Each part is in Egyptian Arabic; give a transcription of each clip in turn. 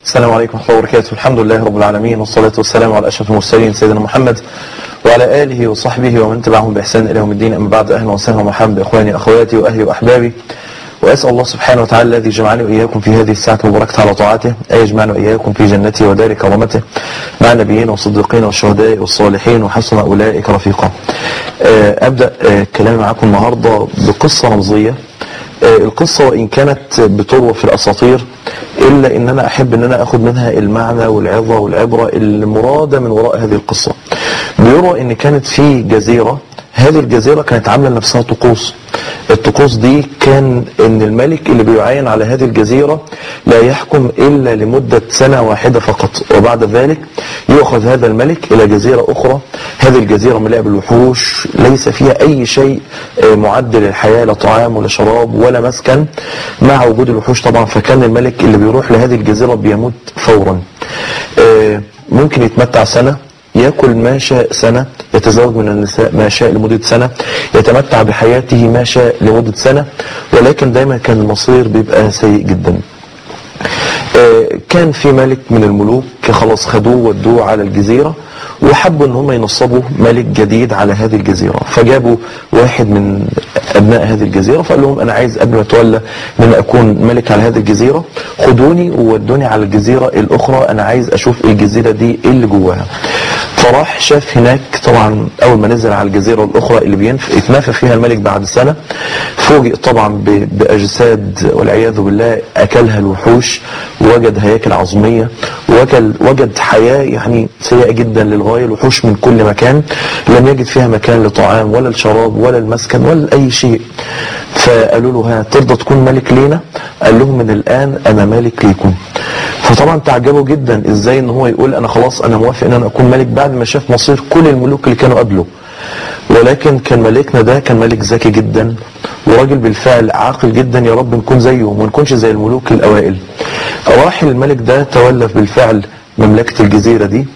السلام عليكم ورحمة الله وبركاته الحمد لله رب العالمين والصلاة والسلام على أشرف المرسلين سيدنا محمد وعلى آله وصحبه ومن تبعهم بإحسان إلى يوم الدين أما بعد أهلا وسهلا ومرحبا بإخواني أخواتي وأهلي وأحبابي وأسأل الله سبحانه وتعالى الذي جمعني وإياكم في هذه الساعة المباركة على طاعته أن يجمعنا وإياكم في جنته ودار كرامته مع النبيين والصديقين والشهداء والصالحين وحسن أولئك رفيقا آه، أبدأ آه، كلامي معكم النهاردة بقصة رمزية آه، القصة وإن كانت بتروى في الأساطير إلا إن أنا أحب إن أنا أخذ منها المعنى والعظة والعبرة المرادة من وراء هذه القصة بيروى إن كانت في جزيرة هذه الجزيرة كانت عاملة لنفسها طقوس الطقوس دي كان ان الملك اللي بيعين على هذه الجزيرة لا يحكم الا لمدة سنة واحدة فقط وبعد ذلك يؤخذ هذا الملك الى جزيرة اخرى هذه الجزيرة مليئة بالوحوش ليس فيها اي شيء آه، معد للحياة لا طعام ولا شراب ولا مسكن مع وجود الوحوش طبعا فكان الملك اللي بيروح لهذه الجزيرة بيموت فورا آه، ممكن يتمتع سنة يأكل ما شاء سنة يتزوج من النساء ما شاء لمدة سنة يتمتع بحياته ما شاء لمدة سنة ولكن دايما كان المصير بيبقى سيء جدا آه، كان في ملك من الملوك خلاص خدوه ودوه على الجزيرة وحبوا ان هم ينصبوا ملك جديد على هذه الجزيرة فجابوا واحد من ابناء هذه الجزيرة فقال لهم انا عايز قبل ما اتولى ان انا اكون ملك على هذه الجزيرة خدوني وودوني على الجزيرة الاخرى انا عايز اشوف الجزيرة دي ايه اللي جواها فراح شاف هناك طبعا اول ما نزل على الجزيرة الاخرى اللي بينف يتنافى فيها الملك بعد سنة فوجئ طبعا ب- باجساد والعياذ بالله اكلها الوحوش ووجد هياكل عظمية وجد وجد حياة يعني سيئة جدا للغاية الوحوش من كل مكان لم يجد فيها مكان لطعام ولا الشراب ولا المسكن ولا اي شيء فقالوا له ها ترضى تكون ملك لينا قال لهم من الان انا ملك ليكم فطبعا تعجبوا جدا ازاي ان هو يقول انا خلاص انا موافق ان انا اكون ملك بعد ما شاف مصير كل الملوك اللي كانوا قبله ولكن كان ملكنا ده كان ملك ذكي جدا وراجل بالفعل عاقل جدا يا رب نكون زيه وما نكونش زي الملوك الاوائل راح الملك ده تولى بالفعل مملكة الجزيرة دي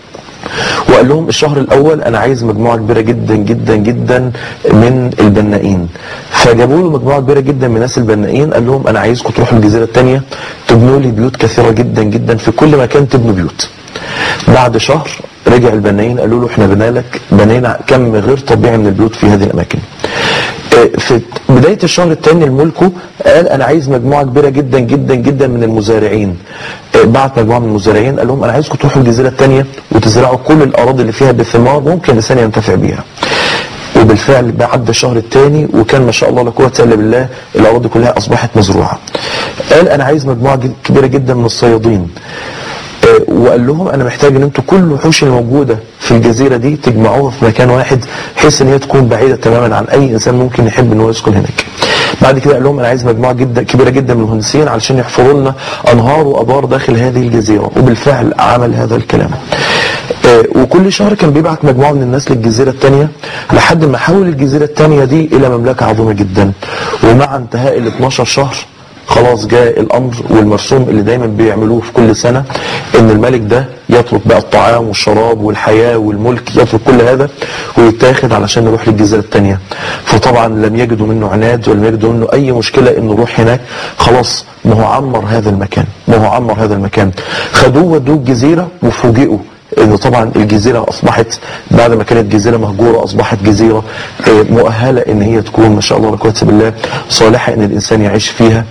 وقال لهم الشهر الاول انا عايز مجموعه كبيره جدا جدا جدا من البنائين فجابوا له مجموعه كبيره جدا من ناس البنائين قال لهم انا عايزكم تروحوا الجزيره الثانيه تبنوا لي بيوت كثيره جدا جدا في كل مكان تبنوا بيوت بعد شهر رجع البنائين قالوا له احنا بنينا لك بنينا كم غير طبيعي من البيوت في هذه الاماكن آه، في بداية الشهر الثاني الملكه قال أنا عايز مجموعة كبيرة جدا جدا جدا من المزارعين آه، بعت مجموعة من المزارعين قال لهم أنا عايزكم تروحوا الجزيرة الثانية وتزرعوا كل الأراضي اللي فيها بثمار ممكن الإنسان ينتفع بيها وبالفعل بعد الشهر الثاني وكان ما شاء الله لا قوه الا بالله الاراضي كلها اصبحت مزروعه. قال انا عايز مجموعه جد- كبيره جدا من الصيادين. آه، وقال لهم انا محتاج ان انتوا كل الوحوش الموجوده في الجزيره دي تجمعوها في مكان واحد بحيث ان هي تكون بعيده تماما عن اي انسان ممكن يحب ان هو يسكن هناك. بعد كده قال لهم انا عايز مجموعه جدا كبيره جدا من المهندسين علشان يحفروا لنا انهار وابار داخل هذه الجزيره وبالفعل عمل هذا الكلام. آه، وكل شهر كان بيبعت مجموعه من الناس للجزيره الثانيه لحد ما حول الجزيره الثانيه دي الى مملكه عظيمه جدا ومع انتهاء ال 12 شهر خلاص جاء الامر والمرسوم اللي دايما بيعملوه في كل سنه ان الملك ده يترك بقى الطعام والشراب والحياه والملك يترك كل هذا ويتاخد علشان يروح للجزيره الثانيه فطبعا لم يجدوا منه عناد ولم يجدوا منه اي مشكله انه يروح هناك خلاص ما هو عمر هذا المكان ما هو عمر هذا المكان خدوه ودوه الجزيره وفوجئوا ان طبعا الجزيره اصبحت بعد ما كانت جزيره مهجوره اصبحت جزيره آه، مؤهله ان هي تكون ما شاء الله لا قوه إلا بالله صالحه ان الانسان يعيش فيها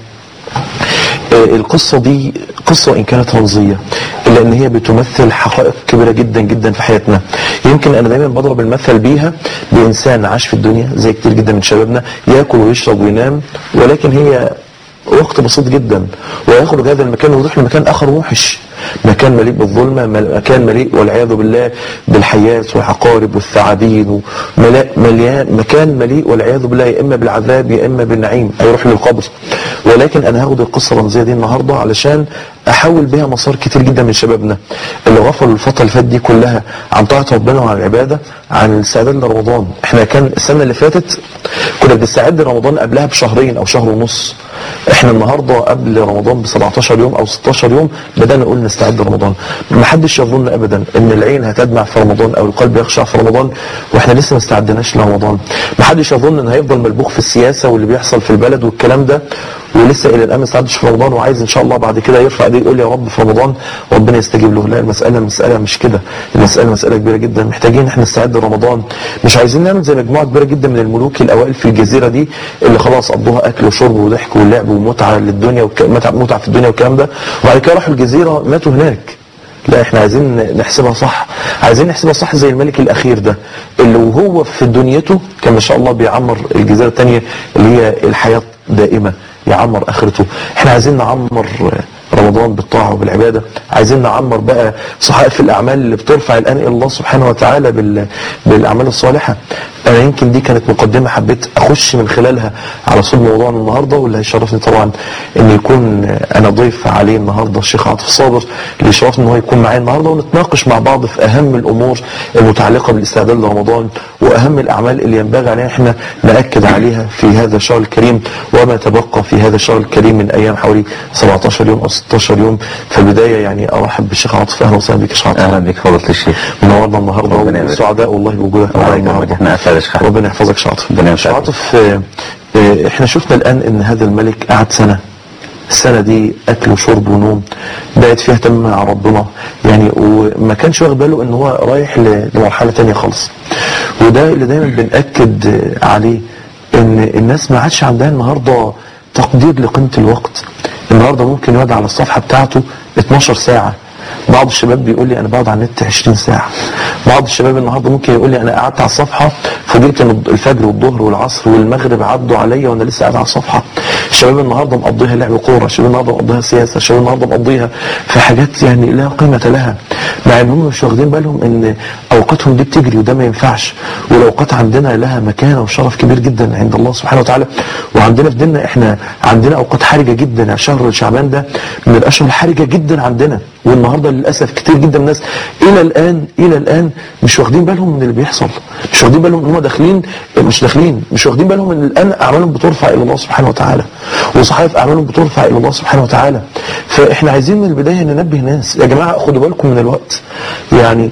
آه، القصة دي قصة وإن كانت رمزية إلا إن هي بتمثل حقائق كبيرة جدا جدا في حياتنا يمكن أنا دايما بضرب المثل بيها بإنسان عاش في الدنيا زي كتير جدا من شبابنا يأكل ويشرب وينام ولكن هي وقت بسيط جدا ويخرج هذا المكان ويروح لمكان اخر موحش مكان مليء بالظلمه مل- مكان مليء والعياذ بالله بالحيات والعقارب والثعابين وملا- مليان مكان مليء والعياذ بالله يا اما بالعذاب يا اما بالنعيم هيروح للقبر ولكن انا هاخد القصه الرمزيه دي النهارده علشان احول بها مسار كتير جدا من شبابنا اللي غفلوا الفتره اللي فاتت دي كلها عن طاعه ربنا وعن العباده عن الاستعداد لرمضان احنا كان السنه اللي فاتت كنا بنستعد لرمضان قبلها بشهرين او شهر ونص احنا النهارده قبل رمضان ب 17 يوم او 16 يوم بدانا نقول نستعد لرمضان ما حدش يظن ابدا ان العين هتدمع في رمضان او القلب يخشع في رمضان واحنا لسه ما استعدناش لرمضان ما حدش يظن ان هيفضل ملبوخ في السياسه واللي بيحصل في البلد والكلام ده ولسه الى الان ما استعدش في رمضان وعايز ان شاء الله بعد كده يرفع ايديه يقول يا رب في رمضان وربنا يستجيب له لا المساله مساله مش كده المساله مساله كبيره جدا محتاجين احنا نستعد لرمضان مش عايزين نعمل زي مجموعه كبيره جدا من الملوك الاوائل في الجزيره دي اللي خلاص قضوها اكل وشرب وضحك ولعب ومتعه للدنيا ومتعه في الدنيا والكلام ده وبعد كده راحوا الجزيره ماتوا هناك لا احنا عايزين نحسبها صح عايزين نحسبها صح زي الملك الاخير ده اللي وهو في دنيته كان ما شاء الله بيعمر الجزيره الثانيه اللي هي الحياه دائمه يعمر اخرته احنا عايزين نعمر رمضان بالطاعة وبالعبادة عايزين نعمر بقى صحائف الأعمال اللي بترفع الآن إلى الله سبحانه وتعالى بال... بالأعمال الصالحة أنا يمكن دي كانت مقدمة حبيت أخش من خلالها على صلب موضوعنا النهاردة واللي هيشرفني طبعا إن يكون أنا ضيف عليه النهاردة الشيخ عاطف صابر اللي يشرفني إن هو يكون معايا النهاردة ونتناقش مع بعض في أهم الأمور المتعلقة بالاستعداد لرمضان وأهم الأعمال اللي ينبغي علينا إحنا نأكد عليها في هذا الشهر الكريم وما تبقى في هذا الشهر الكريم من أيام حوالي 17 يوم أو 16 يوم في البداية يعني أرحب بالشيخ عاطف أهلا وسهلا بك يا شيخ عاطف اهلا بك فضلت الشيخ منورنا النهارده ربنا يبارك. وسعداء والله بوجودك معانا الله يكرمك النهارده احنا اسعد اشخاص ربنا يحفظك يا عاطف ربنا شيخ يسعدك. عاطف آه، آه، احنا شفنا الان ان هذا الملك قعد سنه السنه دي اكل وشرب ونوم بقت فيها تم مع ربنا يعني وما كانش واخد باله ان هو رايح ل- لمرحله تانية خالص وده اللي دايما بناكد آه، عليه ان الناس ما عادش عندها النهارده تقدير لقيمه الوقت النهارده ممكن يقعد على الصفحه بتاعته 12 ساعه بعض الشباب بيقول لي انا بقعد على النت 20 ساعه بعض الشباب النهارده ممكن يقول لي انا قعدت على الصفحه فوجئت ان الفجر والظهر والعصر والمغرب عدوا عليا وانا لسه قاعد على الصفحه الشباب النهارده مقضيها لعب كوره الشباب النهارده مقضيها سياسه الشباب النهارده مقضيها في حاجات يعني لا قيمه لها مع انهم مش واخدين بالهم ان اوقاتهم دي بتجري وده ما ينفعش والاوقات عندنا لها مكانه وشرف كبير جدا عند الله سبحانه وتعالى وعندنا في ديننا احنا عندنا اوقات حرجه جدا يعني شهر شعبان ده من الاشهر الحرجه جدا عندنا والنهارده للاسف كتير جدا من الناس الى الان الى الان مش واخدين بالهم من اللي بيحصل مش واخدين بالهم ان هم داخلين مش داخلين مش واخدين بالهم ان الان اعمالهم بترفع الى الله سبحانه وتعالى وصحائف اعمالهم بترفع الى الله سبحانه وتعالى فاحنا عايزين من البدايه ننبه ناس يا جماعه خدوا بالكم من الوقت يعني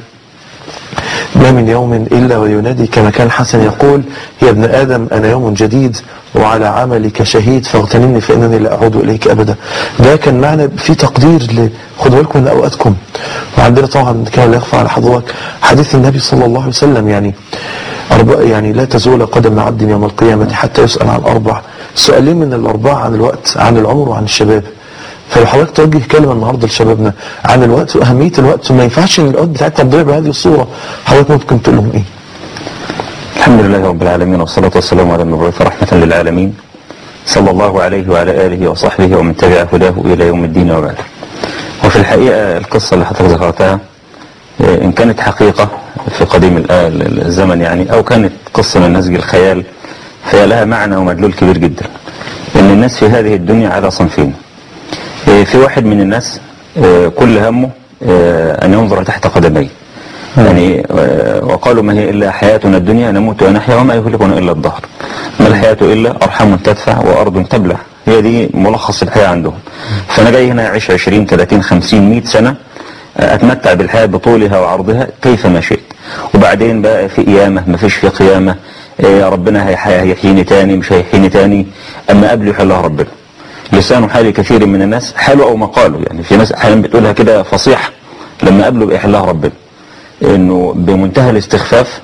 ما من يوم إلا وينادي كما كان الحسن يقول يا ابن آدم أنا يوم جديد وعلى عملك شهيد فاغتنمني فإنني لا أعود إليك أبدا ده كان معنى في تقدير ل- خدوا بالكم من أوقاتكم وعندنا طبعا كما لا يخفى على حضرتك حديث النبي صلى الله عليه وسلم يعني أربع يعني لا تزول قدم عبد يوم القيامة حتى يسأل عن أربع سؤالين من الأربعة عن الوقت عن العمر وعن الشباب فلو حضرتك توجه كلمه النهارده لشبابنا عن الوقت واهميه الوقت وما ينفعش ان الاوقات بتاعتنا تضيع بهذه الصوره حضرتك ممكن تقول لهم ايه؟ الحمد لله رب العالمين والصلاة والسلام على المبعوث رحمة للعالمين صلى الله عليه وعلى آله وصحبه ومن تبع هداه إلى يوم الدين وبعد وفي الحقيقة القصة اللي حضرتك ذكرتها آه، إن كانت حقيقة في قديم ال- ال- الزمن يعني أو كانت قصة من نسج الخيال فهي لها معنى ومدلول كبير جدا إن الناس في هذه الدنيا على صنفين آه، في واحد من الناس آه، كل همه آه، أن ينظر تحت قدميه يعني آه، وقالوا ما هي إلا حياتنا الدنيا نموت ونحيا وما يهلكنا إلا الدهر ما الحياة إلا أرحام تدفع وأرض تبلع هي دي ملخص الحياة عندهم فأنا جاي هنا أعيش 20 30 50 100 سنة آه، أتمتع بالحياة بطولها وعرضها كيفما شئت وبعدين بقى في قيامة ما فيش في قيامة آه، ربنا هيح- هيحييني تاني مش هيحييني تاني أما قبل يحلها ربنا لسان حال كثير من الناس حاله أو مقاله يعني في ناس أحيانا بتقولها كده فصيحة لما قبله بيحلها ربنا انه بمنتهى الاستخفاف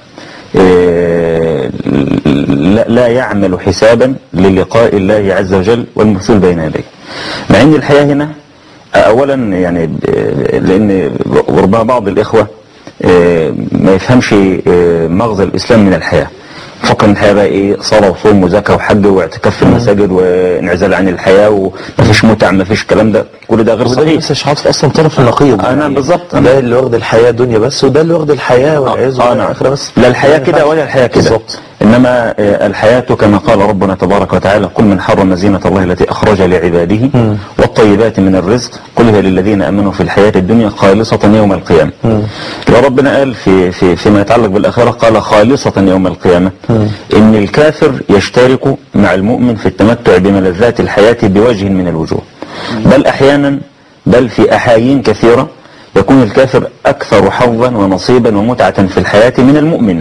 إيه، لا لا يعمل حسابا للقاء الله عز وجل والمثول بين يديه مع ان الحياة هنا اولا يعني ب- لان ربما بعض الاخوة إيه، ما يفهمش إيه، مغزى الاسلام من الحياة فكر ان الحياة بقى ايه صلاة وصوم وزكاة وحج واعتكاف في المساجد وانعزال عن الحياة ومفيش متع مفيش الكلام ده كل ده غير وده صحيح لسه عاطف اصلا طرف النقيض أنا بالظبط. ده اللي واخد الحياه دنيا بس وده اللي واخد الحياه والعياذ آه بالله نعم. الاخره بس لا الحياة ما كده ينفعش. ولا الحياة كده بالظبط إنما آه، الحياة كما قال ربنا تبارك وتعالى قل من حرم زينة الله التي أخرج لعباده والطيبات من الرزق قل هي للذين أمنوا في الحياة الدنيا خالصة يوم القيامة وربنا قال في في فيما يتعلق بالآخرة قال خالصة يوم القيامة إن الكافر يشترك مع المؤمن في التمتع بملذات الحياة بوجه من الوجوه بل أحيانا بل في أحايين كثيرة يكون الكافر أكثر حظا ونصيبا ومتعة في الحياة من المؤمن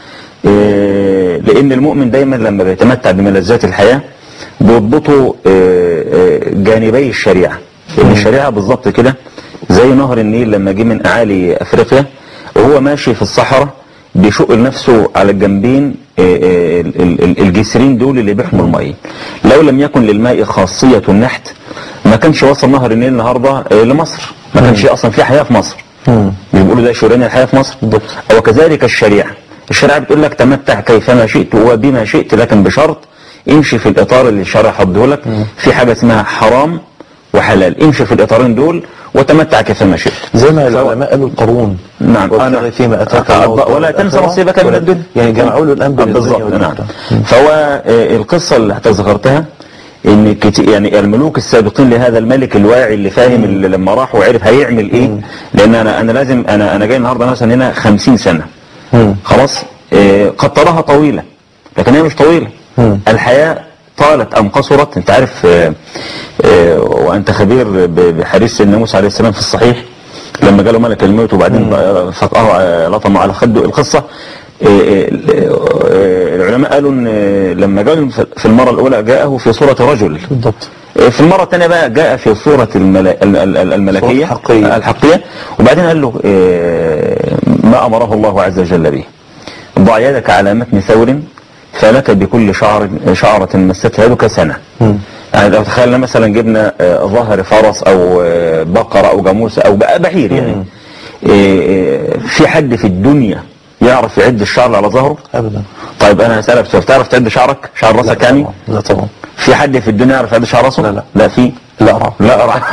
إيه، لأن المؤمن دايما لما بيتمتع بملذات الحياة بيضبطوا إيه، إيه، جانبي الشريعة لأن الشريعة بالظبط كده زي نهر النيل لما جه من أعالي أفريقيا وهو ماشي في الصحراء بيشق لنفسه على الجنبين إيه، ال- ال- ال- الجسرين دول اللي بيحموا المية لو لم يكن للماء خاصية النحت ما كانش وصل نهر النيل النهاردة إيه، لمصر ما كانش أصلا في حياة في مصر بيقولوا ده شريان الحياة في مصر وكذلك الشريعة الشريعة بتقول لك تمتع كيفما شئت وبما شئت لكن بشرط امشي في الإطار اللي الشرع حطه لك في حاجة اسمها حرام وحلال امشي في الإطارين دول وتمتع كيفما شئت زي ما العلماء قالوا القارون نعم. وابتغي فيما اتاك آه، الله ولا الدار تنسى الآخرة نصيبك من ولا- الدنيا. يعني جمعوا له الان بين الدنيا بالظبط نعم والآخرة. فهو آه، القصة اللي ذكرتها ان كتير يعني الملوك السابقين لهذا الملك الواعي اللي فاهم اللي لما راح وعرف هيعمل ايه لان انا انا لازم انا انا جاي النهارده مثلا هنا 50 سنه مم. خلاص آه، قد تراها طويله لكن هي مش طويله مم. الحياه طالت ام قصرت انت عارف آه، آه، وانت خبير ب- بحديث سيدنا موسى عليه السلام في الصحيح لما جاله ملك الموت وبعدين فقاه آه، لطمه على خده القصه آه، آه، آه، العلماء قالوا ان آه، لما جاء في المره الاولى جاءه في صوره رجل بالضبط في المرة الثانية بقى جاء في صورة الملا... ال- ال- ال- الملكية صورة حقيقية. الحقية وبعدين قال له آه، ما أمره الله عز وجل به ضع يدك على متن ثور فلك بكل شعر شعرة مستها يدك سنة مم. يعني لو تخيلنا مثلا جبنا آه، ظهر فرس أو آه، بقرة أو جاموسة أو بقى بعير يعني مم. آه، آه، في حد في الدنيا يعرف يعد الشعر على ظهره ابدا طيب أنا هسألك سؤال تعرف تعد شعرك شعر راسك لا كامل طبعا. لا طبعا في حد في الدنيا يعرف يعد شعر راسه لا، لا. لا في لا أرى. لا راح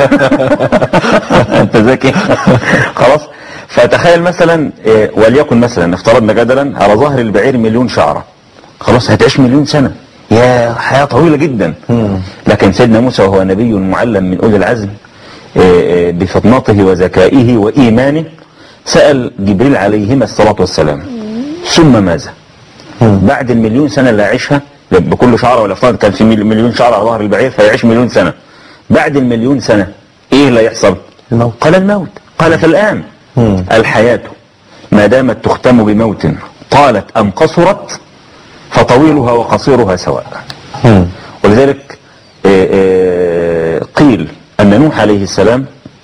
انت ذكي خلاص فتخيل مثلا إيه، وليكن مثلا افترضنا جدلا على ظهر البعير مليون شعره خلاص هتعيش مليون سنه يا حياه طويله جدا مم. لكن سيدنا موسى وهو نبي معلم من اولي العزم إيه، إيه، بفطنته وذكائه وايمانه سال جبريل عليهما الصلاه والسلام ثم ماذا؟ مم. بعد المليون سنة اللي هيعيشها بكل شعرة ولا افترض كان في مل- مليون شعرة على ظهر البعير فيعيش مليون سنة بعد المليون سنة ايه اللي يحصل الموت. قال الموت قال فالآن مم. الحياة ما دامت تختم بموت طالت أم قصرت فطويلها وقصيرها سواء مم. ولذلك آه، آه، قيل أن نوح عليه السلام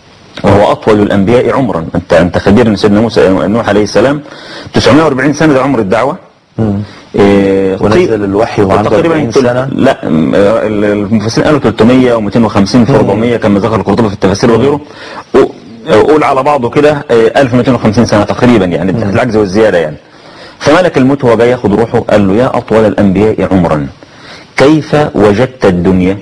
وهو أطول الأنبياء عمرا أنت أنت خبير أن سيدنا موسى نوح عليه السلام 940 سنة ده عمر الدعوة مم. آه، ونزل قيل- الوحي وعنده تقريبا 40 تل- سنة. لا م- آه، المفسرين قالوا 300 و250 في 400 كما ذكر القرطبي في التفاسير وغيره و- قول على بعضه كده آه، 1250 سنة تقريبا يعني تحت العجز والزيادة يعني فملك الموت وهو جاي ياخد روحه قال له يا أطول الأنبياء عمرا كيف وجدت الدنيا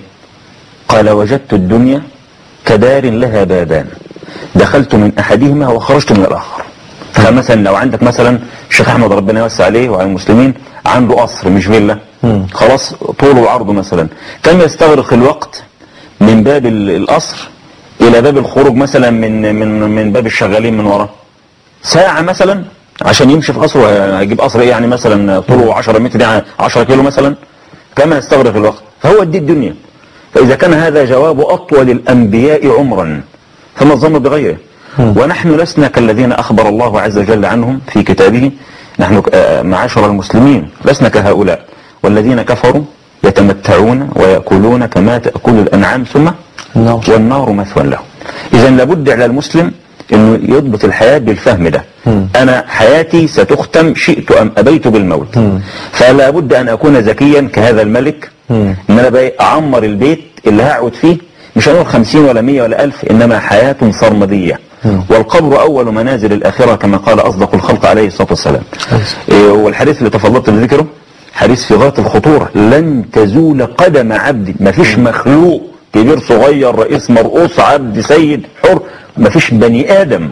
قال وجدت الدنيا كدار لها بابان دخلت من أحدهما وخرجت من الآخر فمثلا لو عندك مثلا الشيخ أحمد ربنا يوسع عليه وعلى المسلمين عنده قصر مش فيلا مم. خلاص طوله وعرضه مثلا كم يستغرق الوقت من باب ال- القصر إلى باب الخروج مثلا من من من باب الشغالين من وراه ساعة مثلا عشان يمشي في قصره هيجيب قصر ايه يعني مثلا طوله 10 متر يعني 10 كيلو مثلا كما يستغرق الوقت فهو دي الدنيا فإذا كان هذا جواب أطول الأنبياء عمرا فما الظن بغيره ونحن لسنا كالذين أخبر الله عز وجل عنهم في كتابه نحن آه، معاشر المسلمين لسنا كهؤلاء والذين كفروا يتمتعون ويأكلون كما تأكل الأنعام ثم النار. والنار مثوى له إذا لابد على المسلم أنه يضبط الحياة بالفهم ده مم. أنا حياتي ستختم شئت أم أبيت بالموت فلا بد أن أكون ذكيا كهذا الملك مم. إن أنا بقى أعمر البيت اللي هقعد فيه مش هنقول خمسين ولا مية ولا ألف إنما حياة سرمدية والقبر أول منازل الآخرة كما قال أصدق الخلق عليه الصلاة والسلام إيه، والحديث اللي تفضلت بذكره حديث في غاية الخطورة لن تزول قدم عبد ما فيش مخلوق كبير صغير رئيس مرؤوس عبد سيد حر ما فيش بني آدم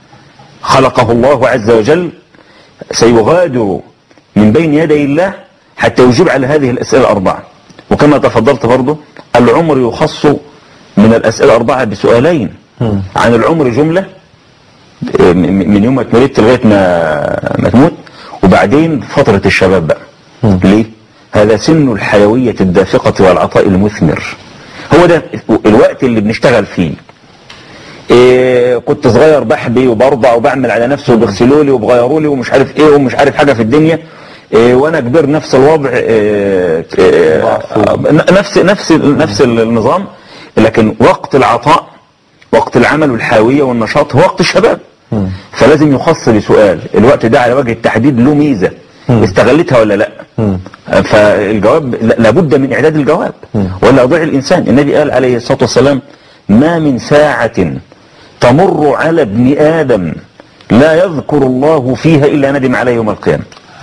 خلقه الله عز وجل سيغادر من بين يدي الله حتى يجيب على هذه الأسئلة الأربعة وكما تفضلت برضه العمر يخص من الأسئلة الأربعة بسؤالين عن العمر جملة م- م- من يوم ما اتولدت لغاية ما ما تموت وبعدين فترة الشباب بقى ليه؟ هذا سن الحيوية الدافقة والعطاء المثمر هو ده الوقت اللي بنشتغل فيه إيه كنت صغير بحبي وبرضع وبعمل على نفسي وبيغسلوا لي وبغيروا لي ومش عارف ايه ومش عارف حاجه في الدنيا إيه وانا كبير نفس الوضع إيه إيه نفس نفس نفس النظام لكن وقت العطاء وقت العمل والحاويه والنشاط هو وقت الشباب فلازم يخص بسؤال الوقت ده على وجه التحديد له ميزه استغلتها ولا لا فالجواب لا- لابد من اعداد الجواب ولا يضيع الانسان النبي قال عليه الصلاه والسلام ما من ساعه تمر على ابن ادم لا يذكر الله فيها الا ندم عليه يوم القيامه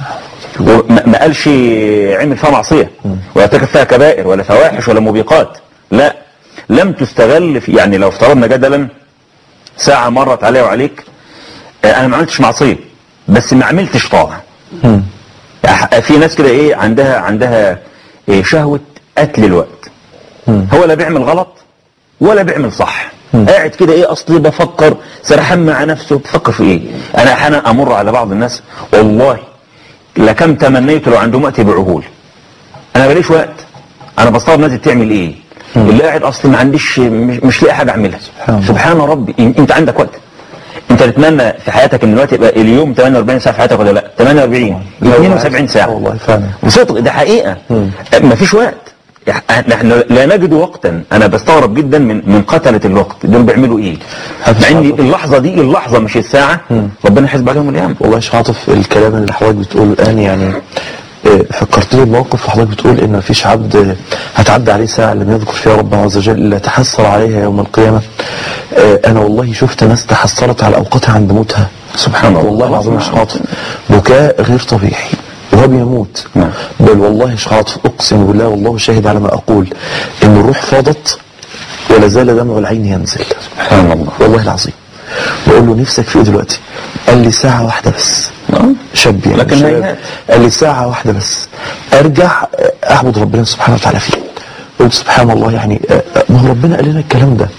وما ما قالش عمل فيها معصيه ولا ارتكب فيها كبائر ولا فواحش ولا موبقات لا لم تستغل في يعني لو افترضنا جدلا ساعه مرت عليا وعليك آه، انا ما عملتش معصيه بس ما عملتش طاعه أح- في ناس كده ايه عندها عندها إيه شهوه قتل الوقت هو لا بيعمل غلط ولا بيعمل صح قاعد كده ايه اصلي بفكر سرحان مع نفسه بفكر في ايه انا احيانا امر على بعض الناس والله لكم تمنيت لو عندهم وقت بعهول انا ماليش وقت انا بستغرب الناس دي بتعمل ايه اللي قاعد اصلي ما عنديش مش, مش لاقي حاجه اعملها سبحان الله. سبحان ربي إن- انت عندك وقت انت تتمنى في حياتك ان الوقت يبقى اليوم 48 ساعه في حياتك ولا لا 48 72 ساعه والله فعلا بصدق ده حقيقه مفيش وقت يح- نحن لا نجد وقتا انا بستغرب جدا من من قتله الوقت دول بيعملوا ايه مع ان اللحظه دي اللحظه مش الساعه ربنا يحاسب عليهم اليوم والله يا شيخ عاطف الكلام اللي حضرتك بتقوله الان يعني آه، فكرتني بموقف حضرتك بتقول ان مفيش عبد آه، هتعدي عليه ساعه لم يذكر فيها ربنا عز وجل الا تحسر عليها يوم القيامه آه، انا والله شفت ناس تحسرت على اوقاتها عند موتها سبحان الله. والله العظيم يا شيخ عاطف بكاء غير طبيعي وهو بيموت نعم. بل والله يا شيخ عاطف اقسم بالله والله شاهد على ما اقول ان الروح فاضت ولا زال دمع العين ينزل سبحان الله والله العظيم بقول له نفسك في ايه دلوقتي قال لي ساعة واحدة بس شاب يعني لكن شباب. هيهات. قال لي ساعة واحدة بس ارجع اعبد ربنا سبحانه وتعالى فيه قلت سبحان الله يعني آه، آه، ما هو ربنا قال لنا الكلام ده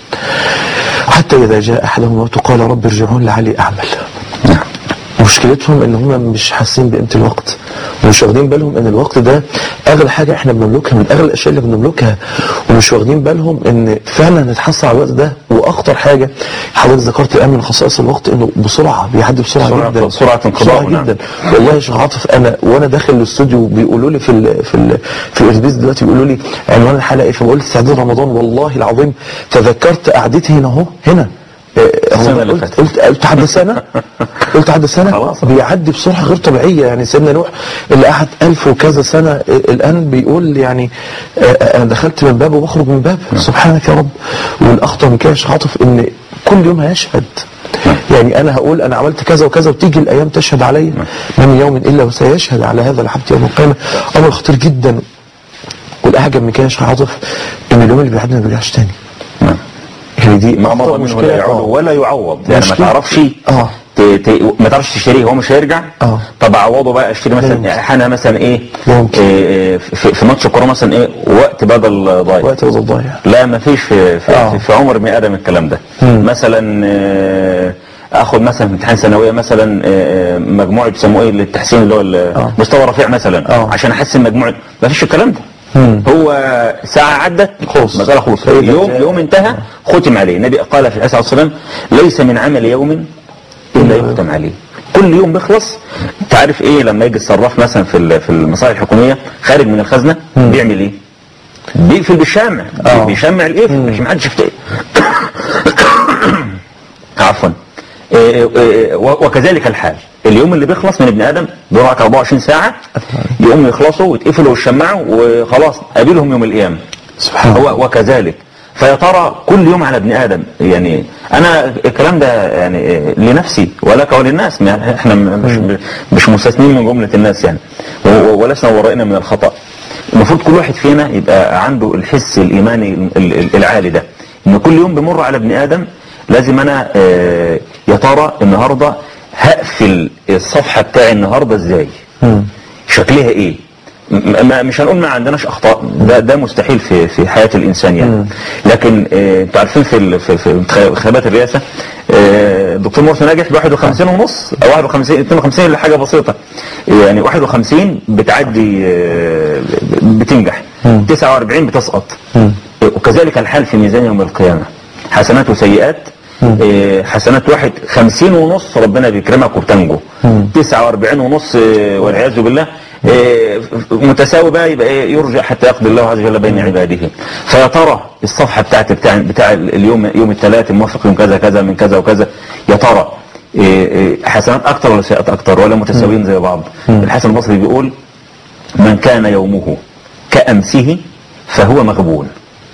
حتى اذا جاء احدهم الموت قال رب ارجعون لعلي اعمل مشكلتهم ان هم مش حاسين بقيمه الوقت ومش واخدين بالهم ان الوقت ده اغلى حاجه احنا بنملكها من اغلى الاشياء اللي بنملكها ومش واخدين بالهم ان فعلا نتحصل على الوقت ده واخطر حاجه حضرتك ذكرت الان من خصائص الوقت انه بسرعه بيعدي بسرعه سرعة- جدا سرعة انقضاء، بسرعه نعم. جدا والله يا شيخ عاطف انا وانا داخل الاستوديو بيقولوا لي في ال في ال في الاربيز دلوقتي بيقولوا لي عنوان الحلقه ايه فبقول استعداد رمضان والله العظيم تذكرت قعدتي هنا اهو هنا آه، هو السنة اللي قلت فاتت. قلت قلت عدى سنه قلت عدى سنه خلاص. بيعدي بسرعه غير طبيعيه يعني سيدنا نوح اللي قعد ألف وكذا سنه آه، الان بيقول يعني آه، آه، انا دخلت من باب وبخرج من باب سبحانك يا رب والاخطر من كده يا شيخ عاطف ان كل يوم هيشهد يعني انا هقول انا عملت كذا وكذا وتيجي الايام تشهد عليا ما من يوم الا وسيشهد على هذا العبد يوم القيامه امر خطير جدا والاعجب من كده يا شيخ عاطف ان اليوم اللي بيعدي ما بيرجعش تاني نعم. يعني دي ما أخطر مضى منه مشكلة. لا يعود آه. ولا يعوض يعني ما مشكلة- تعرفش آه. ت... ت... ما تعرفش تشتريه هو مش هيرجع آه. طب اعوضه بقى اشتري مثلا ممكن. احيانا مثلا ايه ممكن. إيه في, في ماتش الكوره مثلا ايه وقت بدل ضايع وقت وقت ضايع لا ما فيش في في, آه. في, في عمر ابن ادم الكلام ده مم. مثلا آه، اخد مثلا في امتحان ثانويه مثلا آه، مجموعه بيسموه ايه للتحسين اللي هو ال- مستوى رفيع مثلا آه. عشان احسن مجموعه ما فيش الكلام ده مم. هو ساعة عدت خلص. مسألة خلص هي ده. يوم يوم انتهى ختم عليه النبي قال في الحديث عليه الصلاة والسلام ليس من عمل يوم إلا يختم عليه كل يوم بيخلص انت عارف ايه لما يجي الصراف مثلا في ال- في المصالح الحكومية خارج من الخزنة بيعمل ايه بيقفل بالشمع آه. بيشمع القفل عشان ما حدش يفتح عفوا إيه إيه و- وكذلك الحال اليوم اللي بيخلص من ابن ادم بيقعد 24 ساعه يقوموا يخلصوا ويتقفلوا ويشمعوا وخلاص قابلهم يوم القيامه سبحان الله هو وكذلك فيا ترى كل يوم على ابن ادم يعني انا الكلام ده يعني لنفسي ولك وللناس ما احنا مش مش مستثنين من جمله الناس يعني و- و- ولسنا ورائنا من الخطا المفروض كل واحد فينا يبقى عنده الحس الايماني ال- ال- العالي ده ان كل يوم بمر على ابن ادم لازم انا آه، يا ترى النهارده هقفل الصفحه بتاعي النهارده ازاي شكلها ايه م- ما مش هنقول ما عندناش اخطاء ده ده مستحيل في في حياه الانسان يعني لكن آه، انتوا عارفين في ال- في في انتخابات الرئاسه آه، الدكتور مرسي ناجح ب 51 ونص او 51 52 اللي حاجه بسيطه يعني 51 بتعدي آه، بتنجح 49 بتسقط وكذلك الحال في ميزان يوم القيامه حسنات وسيئات إيه، حسنات واحد خمسين ونص ربنا بيكرمك وبتنجو تسعة واربعين ونص إيه، والعياذ بالله إيه، متساوي بقى يبقى إيه، يرجع حتى يقضي الله عز وجل بين عباده فيا ترى الصفحة بتاعت بتاع بتاع اليوم يوم الثلاث الموافق يوم كذا كذا من كذا وكذا يا ترى إيه، إيه، حسنات اكتر ولا سيئات اكتر ولا متساويين زي بعض الحسن البصري بيقول من كان يومه كأمسه فهو مغبون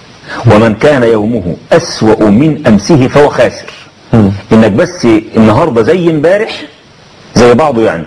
ومن كان يومه أسوأ من أمسه فهو خاسر إنك بس النهاردة زي امبارح زي بعضه يعني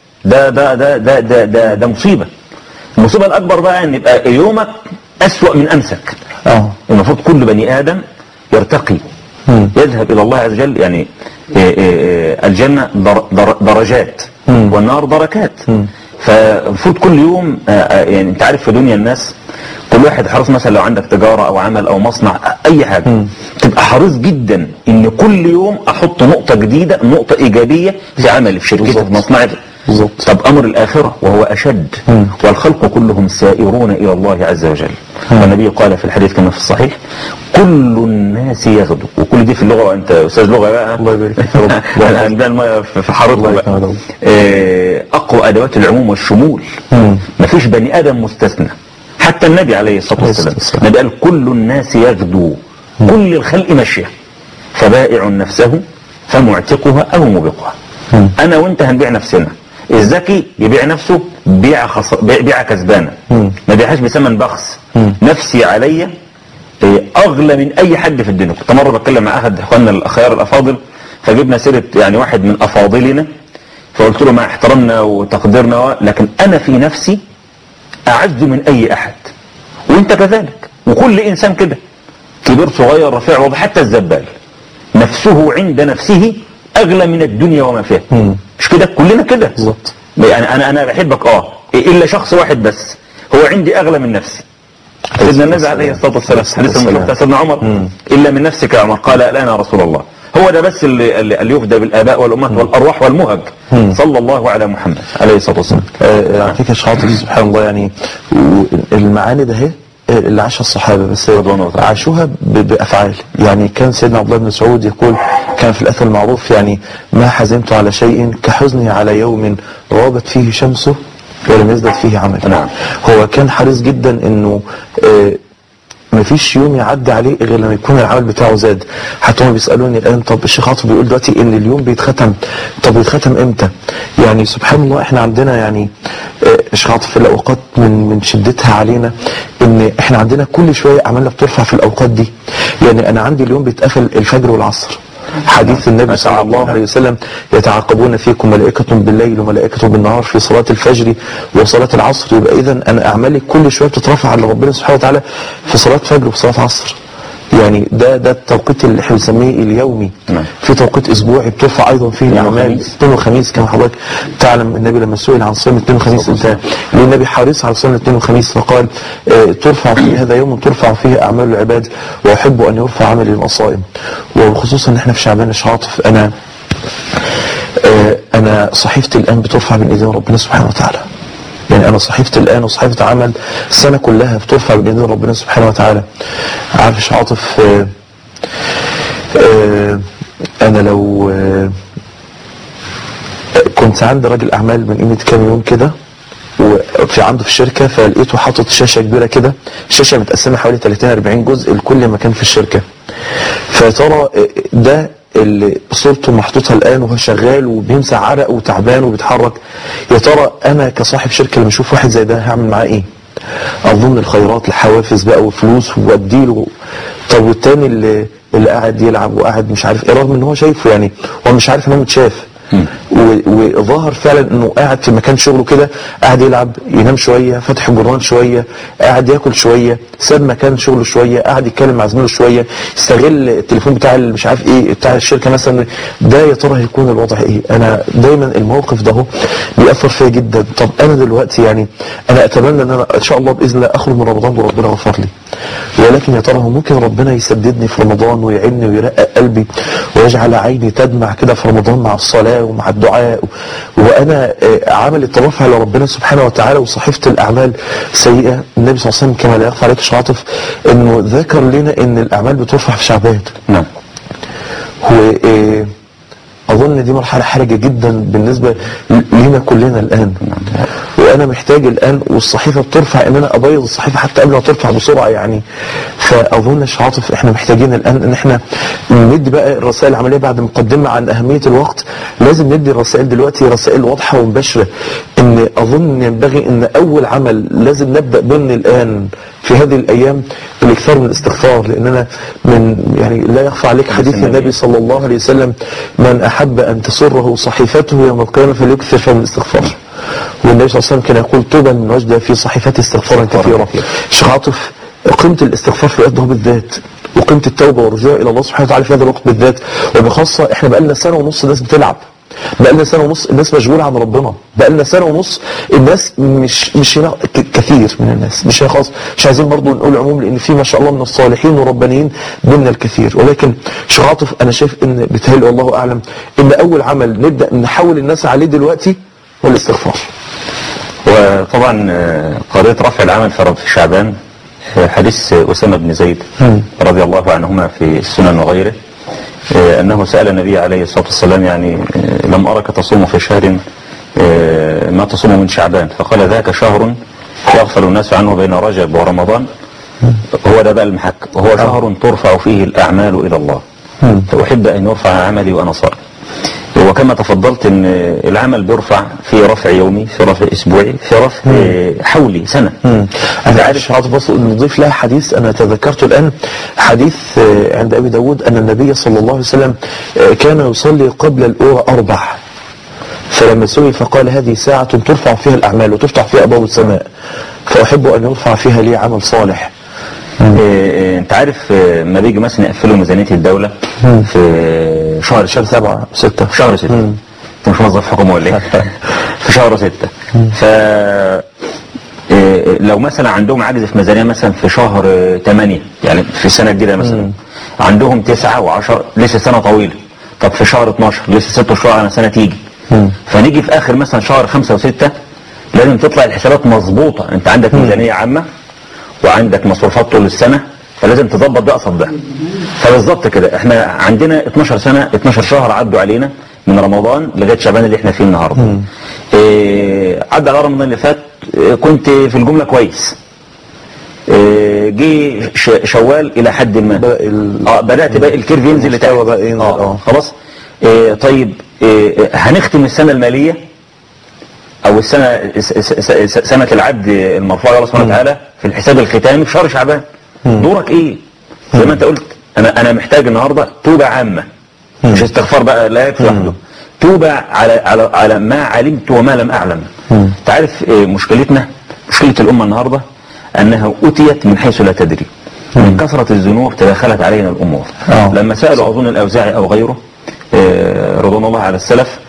ده ده ده ده ده ده, ده مصيبة المصيبة الأكبر بقى إن يبقى يومك أسوأ من أمسك اه المفروض كل بني آدم يرتقي مم. يذهب إلى الله عز وجل يعني إيه إيه إيه الجنة در در درجات مم. والنار دركات مم. فالمفروض كل يوم آه، آه، يعني انت عارف في دنيا الناس كل واحد حريص مثلا لو عندك تجارة او عمل او مصنع آه، اي حاجة مم. تبقى حريص جدا ان كل يوم احط نقطة جديدة نقطة ايجابية في عملي في شركتي بالظبط. في مصنعي بالظبط. طب امر الاخرة وهو اشد مم. والخلق كلهم سائرون الى الله عز وجل والنبي قال في الحديث كما في الصحيح كل الناس يغدو وكل دي في اللغة وانت استاذ لغة بقى الله يبارك فيك يا رب. احنا عندنا المية في في حارتنا الله بقى يكرمك يا رب. آه، اقوى ادوات العموم والشمول مم. مفيش بني ادم مستثنى حتى النبي عليه الصلاه عليه والسلام الصلاة والسلام. النبي قال كل الناس يغدو كل الخلق ماشيه فبائع نفسه فمعتقها او موبقها مم. انا وانت هنبيع نفسنا الذكي يبيع نفسه بيع خص... بيع بيع كسبانه مم. ما بيعهاش بثمن بخس مم. نفسي عليا إيه، اغلى من اي حد في الدنيا كنت مره بتكلم مع احد اخواننا الاخيار الافاضل فجبنا سيره يعني واحد من افاضلنا فقلت له مع احترامنا وتقديرنا و- لكن انا في نفسي اعز من اي احد وانت كذلك وكل انسان كده كبير صغير رفيع واضح حتى الزبال نفسه عند نفسه اغلى من الدنيا وما فيها مم. مش كده كلنا كده بالظبط يعني انا انا بحبك اه الا شخص واحد بس هو عندي اغلى من نفسي سيدنا النبي عليه الصلاه والسلام حديث المشهور بتاع سيدنا عمر مم. الا من نفسك يا عمر قال لا يا رسول الله هو ده بس اللي, اللي اللي يفدى بالاباء والامهات والارواح والمهج مم. صلى الله على محمد عليه الصلاه والسلام آه، على فكره شاطر سبحان الله يعني و- المعاني ده اهي آه، اللي عاشها الصحابه بس رضوان الله تعالى. عاشوها ب- بافعال يعني كان سيدنا عبد الله بن مسعود يقول كان في الاثر المعروف يعني ما حزنت على شيء كحزني على يوم غابت فيه شمسه ولم يزدد فيه عمل نعم. هو كان حريص جدا انه آه، مفيش يوم يعدي عليه غير لما يكون العمل بتاعه زاد حتى هم بيسالوني الان طب الشيخ عاطف بيقول دلوقتي ان اليوم بيتختم طب بيتختم امتى يعني سبحان الله احنا عندنا يعني آه، الشيخ عاطف في الاوقات من من شدتها علينا ان احنا عندنا كل شويه اعمالنا بترفع في الاوقات دي يعني انا عندي اليوم بيتقفل الفجر والعصر حديث النبي صلى الله عليه وسلم يتعاقبون فيكم ملائكة بالليل وملائكة بالنهار في صلاة الفجر وصلاة العصر يبقى إذا أنا أعمالي كل شوية بتترفع على ربنا سبحانه وتعالى في صلاة فجر وفي صلاة عصر يعني ده ده التوقيت اللي احنا بنسميه اليومي نعم. في توقيت اسبوعي بترفع ايضا فيه اثنين الاعمال وخميس. اثنين وخميس كما حضرتك تعلم النبي لما سئل عن صيام اثنين وخميس انت ليه النبي حريص على صيام اثنين وخميس فقال آه، ترفع فيه هذا يوم ترفع فيه اعمال العباد واحب ان يرفع عملي للمصائب وخصوصا ان احنا في شعبان الشاطف انا آه، انا صحيفتي الان بترفع من ايدين ربنا سبحانه وتعالى يعني انا صحيفتي الان وصحيفه عمل السنه كلها بترفع من ايدين ربنا سبحانه وتعالى عارف يا عاطف آه، آه، انا لو آه، كنت عند راجل اعمال من قيمه كام يوم كده وفي عنده في الشركه فلقيته حاطط شاشه كبيره كده الشاشه متقسمه حوالي 30 40 جزء لكل مكان في الشركه فترى ده اللي صورته محطوطه الان وهو شغال وبيمسح عرق وتعبان وبيتحرك يا ترى انا كصاحب شركه لما اشوف واحد زي ده هعمل معاه ايه؟ اظن الخيرات الحوافز بقى وفلوس واديله طب والتاني اللي اللي قاعد يلعب وقاعد مش عارف ايه رغم ان هو شايفه يعني هو مش عارف ان هو متشاف و- وظهر فعلا انه قاعد في مكان شغله كده قاعد يلعب ينام شويه فاتح الجران شويه قاعد ياكل شويه ساب مكان شغله شويه قاعد يتكلم مع زميله شويه يستغل التليفون بتاع اللي مش عارف ايه بتاع الشركه مثلا ده يا ترى هيكون الوضع ايه انا دايما الموقف ده هو بيأثر فيا جدا طب انا دلوقتي يعني انا اتمنى ان انا ان شاء الله باذن الله اخرج من رمضان وربنا غفر لي ولكن يا ترى هو ممكن ربنا يسددني في رمضان ويعيني ويرقق قلبي ويجعل عيني تدمع كده في رمضان مع الصلاة ومع الدعاء وأنا آه، عامل الترفع لربنا سبحانه وتعالى وصحيفة الأعمال سيئة النبي صلى الله عليه وسلم كما لا يخفى عليك شاطف إنه ذكر لنا إن الأعمال بترفع في شعبان نعم وأظن دي مرحلة حرجة جدا بالنسبة لنا كلنا الآن وأنا محتاج الآن والصحيفة بترفع إن أنا أبيض الصحيفة حتى قبل ما ترفع بسرعة يعني فأظن يا عاطف إحنا محتاجين الآن إن إحنا ندي بقى الرسائل العملية بعد مقدمة عن أهمية الوقت لازم ندي الرسائل دلوقتي رسائل واضحة ومباشرة إن أظن ينبغي إن أول عمل لازم نبدأ به الآن في هذه الأيام الإكثار من الاستغفار لأننا من يعني لا يخفى عليك حديث النبي صلى الله عليه وسلم من أحب أن تسره صحيفته يوم القيامة فليكثر من الاستغفار والنبي صلى الله عليه وسلم كان يقول طوبى من وجد في صحيفته استغفارا كثيرا شيخ عاطف قيمة الاستغفار في الوقت ده بالذات وقيمة التوبة والرجوع إلى الله سبحانه وتعالى في هذا الوقت بالذات وبخاصة احنا بقالنا سنة ونص الناس بتلعب بقالنا سنة ونص الناس مشغولة عن ربنا بقالنا سنة ونص الناس مش مش هنا ك- كثير من الناس مش هنا خالص مش عايزين برضو نقول عموم لان في ما شاء الله من الصالحين والربانيين بيننا الكثير ولكن شيخ عاطف انا شايف ان بيتهيألي والله اعلم ان اول عمل نبدا نحول الناس عليه دلوقتي هو الاستغفار وطبعا آه، قضية رفع العمل في رب- في شعبان آه، حديث آه، أسامة بن زيد رضي الله عنهما في السنن وغيره آه، أنه سأل النبي عليه الصلاة والسلام يعني آه، لم أرك تصوم في شهر آه، ما تصوم من شعبان فقال ذاك شهر يغفل الناس عنه بين رجب ورمضان هو ده بقى المحك وهو شهر ترفع فيه الأعمال إلى الله فأحب أن يرفع عملي وأنا صائم وكما تفضلت ان العمل بيرفع في رفع يومي في رفع اسبوعي في رفع حولي سنة انا عارف شيخ عاطف بس نضيف لها حديث انا تذكرته الان حديث آه، عند ابي داود ان النبي صلى الله عليه وسلم آه، كان يصلي قبل الاولى اربع فلما سئل فقال هذه ساعة ترفع فيها الأعمال وتفتح فيها أبواب السماء فأحب أن يرفع فيها لي عمل صالح إيه، انت عارف آه، لما بيجي مثلا يقفلوا ميزانية الدولة في شهر شهر سبعة ستة في شهر ستة انت مش موظف حكومة ولا ايه في شهر ستة ف إيه، لو مثلا عندهم عجز في ميزانية مثلا في شهر آه، تمانية يعني في السنة الجديدة مثلا عندهم تسعة وعشر لسه سنة طويلة طب في شهر 12 لسه ست شهور على سنة تيجي فنيجي في اخر مثلا شهر خمسة وستة لازم تطلع الحسابات مظبوطة انت عندك ميزانية عامة وعندك مصروفات طول السنة فلازم تظبط ده قصاد ده فبالظبط كده احنا عندنا 12 سنة 12 شهر عدوا علينا من رمضان لغاية شعبان اللي احنا فيه النهاردة إيه عدى على رمضان اللي فات إيه كنت في الجملة كويس إيه جه ش- شوال الى حد ما بدأ ال- اه بدأت بقى الكيرف ينزل لتحت المستوى بقى ينزل، اه اه. خلاص إيه طيب إيه هنختم السنة المالية او السنة س- س- س- سنة العبد المرفوع الله سبحانه وتعالى في الحساب الختامي في شهر شعبان دورك ايه زي ما انت قلت انا انا محتاج النهارده توبة عامة مش استغفار بقى لا يكفي وحده توبة على على على ما علمت وما لم اعلم تعرف إيه مشكلتنا مشكلة الامة النهارده انها اتيت من حيث لا تدري من كثرة الذنوب تداخلت علينا الامور آه. لما سألوا اظن الاوزاعي او غيره آه، رضوان الله على السلف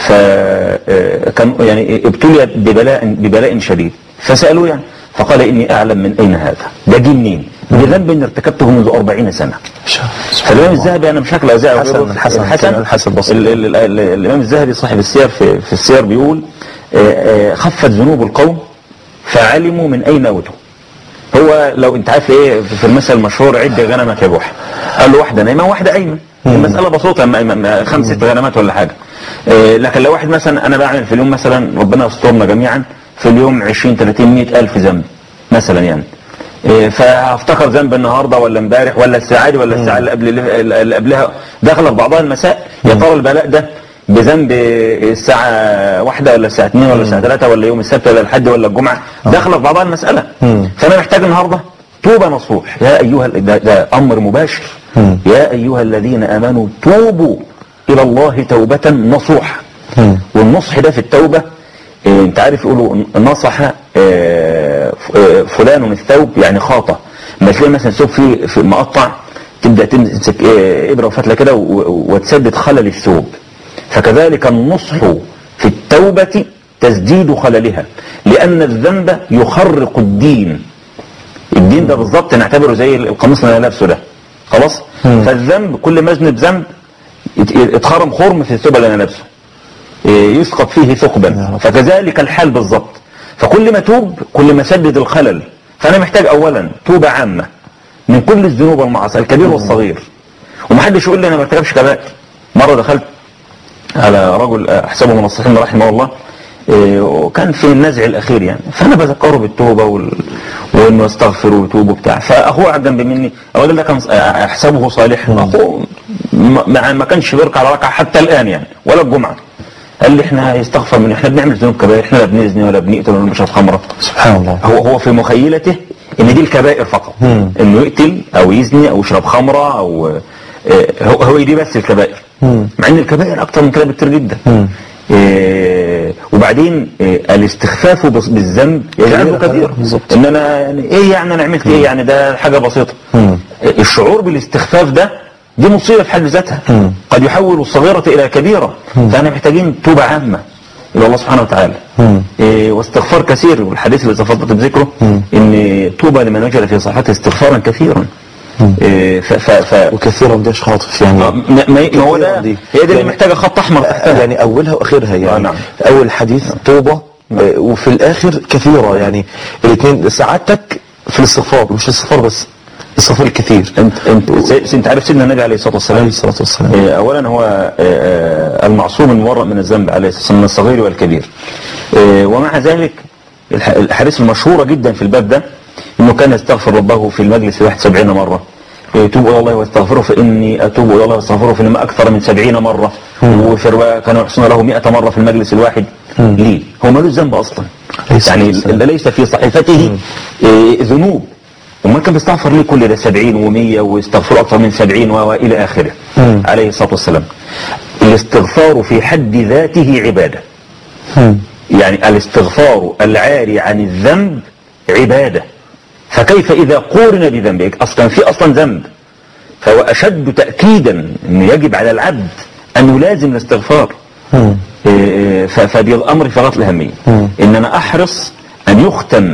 فكان يعني ابتلي ببلاء ببلاء شديد فسألوه يعني فقال إني أعلم من أين هذا ده جه منين بذنب ارتكبته منذ 40 سنة فالإمام الذهبي أنا مش هكلا أوزاعي حسن- وغيره. حسن- الحسن الحسن البصري. ال- ال- ال- الإمام الذهبي صاحب السير في, في السير بيقول آه، آه، خفت ذنوب القوم فعلموا من أين أوتوا هو لو انت عارف ايه في المثل المشهور عد غنمك يا بوح قال له واحده نايمه وواحده قايمه المساله بسيطه م- م- م- خمس ست غنمات ولا حاجه إيه لكن لو واحد مثلا انا بعمل في اليوم مثلا ربنا يسترنا جميعا في اليوم 20 30 100 الف ذنب مثلا يعني إيه فهفتكر ذنب النهارده ولا امبارح ولا الساعه دي ولا الساعه اللي قبل اللي قبلها داخله في بعضها المساء يا ترى البلاء ده بذنب الساعة واحدة ولا الساعة اثنين ولا الساعة ثلاثة ولا يوم السبت ولا الحد ولا الجمعة داخلة في بعضها المسألة فأنا محتاج النهاردة توبة نصوح يا أيها ال- ده, ده أمر مباشر يا أيها الذين آمنوا توبوا إلى الله توبة نصوح والنصح ده في التوبة إيه انت عارف يقولوا نصح آه، ف- آه، فلان الثوب يعني خاطة لما تلاقي مثلا ثوب فيه في مقطع تبدأ تمسك آه، إبرة وفتلة كده و- و- وتسدد خلل الثوب فكذلك النصح في التوبة تسديد خللها لأن الذنب يخرق الدين الدين ده بالظبط نعتبره زي القميص اللي انا لابسه ده خلاص فالذنب كل ما اذنب ذنب يت- يتخرم خرم في الثوب اللي انا لابسه إيه، يسقط فيه ثقبا فكذلك الحال بالظبط فكل ما توب كل ما سدد الخلل فانا محتاج اولا توبة عامة من كل الذنوب والمعاصي الكبير والصغير ومحدش يقول لي انا ما ارتكبش كبائر مره دخلت على رجل احسبه من الصالحين رحمه الله إيه، وكان في النزع الاخير يعني فانا بذكره بالتوبه وال... وانه يستغفر ويتوب وبتاع فاخوه قاعد جنب مني الراجل ده كان احسبه صالح اخوه ما- ما ما كانش بيركع على ركعه حتى الان يعني ولا الجمعه قال لي احنا يستغفر من احنا بنعمل ذنوب كبائر احنا لا بنزني ولا بنقتل ولا بنشرب خمره سبحان الله هو هو في مخيلته ان دي الكبائر فقط مم. انه يقتل او يزني او يشرب خمره او آه، هو هو دي بس الكبائر مم. مع ان الكبائر اكتر من كده بكتير جدا مم. آه، وبعدين آه، الاستخفاف بس- بالذنب يجعله كبيرة كبير بالظبط. ان انا يعني ايه يعني انا عملت ايه يعني ده حاجه بسيطه مم. آه، الشعور بالاستخفاف ده دي مصيبه في حد ذاتها مم. قد يحول الصغيره الى كبيره فاحنا محتاجين توبه عامه الى الله سبحانه وتعالى مم. إيه، واستغفار كثير والحديث اللي تفضلت بذكره ان طوبى لمن وجد في صحته استغفارا كثيرا إيه، ف ف ف وكثيرا دي خاطف يعني آه، ما ما- ما هو ده كثيراً دي. هي دي اللي يعني- محتاجه خط احمر تحتها يعني اولها واخرها آه، يعني نعم. اول حديث توبه آه، وفي الاخر كثيره يعني الاثنين سعادتك في الاستغفار مش الاستغفار بس الاستغفار الكثير انت انت س- انت عارف سيدنا النبي عليه الصلاه والسلام عليه الصلاه والسلام إيه، اولا هو آه، آه، المعصوم المورع من الذنب عليه الصلاه والسلام من الصغير والكبير إيه، ومع ذلك الح- الاحاديث المشهوره جدا في الباب ده انه كان يستغفر ربه في المجلس 71 مره يتوب الى الله واستغفره فاني اتوب الى الله واستغفره فانما اكثر من 70 مره وفي روايه كانوا يحسن له 100 مره في المجلس الواحد ليه؟ هو ملوش ذنب اصلا ليس يعني ليس. ليس في صحيفته إيه، ذنوب وما كان بيستغفر ليه كل ده 70 و100 ويستغفر اكثر من 70 و- والى اخره مم. عليه الصلاه والسلام الاستغفار في حد ذاته عباده مم. يعني الاستغفار العاري عن الذنب عباده فكيف اذا قورن بذنبك اصلا في اصلا ذنب فهو اشد تاكيدا انه يجب على العبد ان يلازم الاستغفار مم. إيه، ف- فدي الامر في غايه الاهميه مم. ان انا احرص ان يختم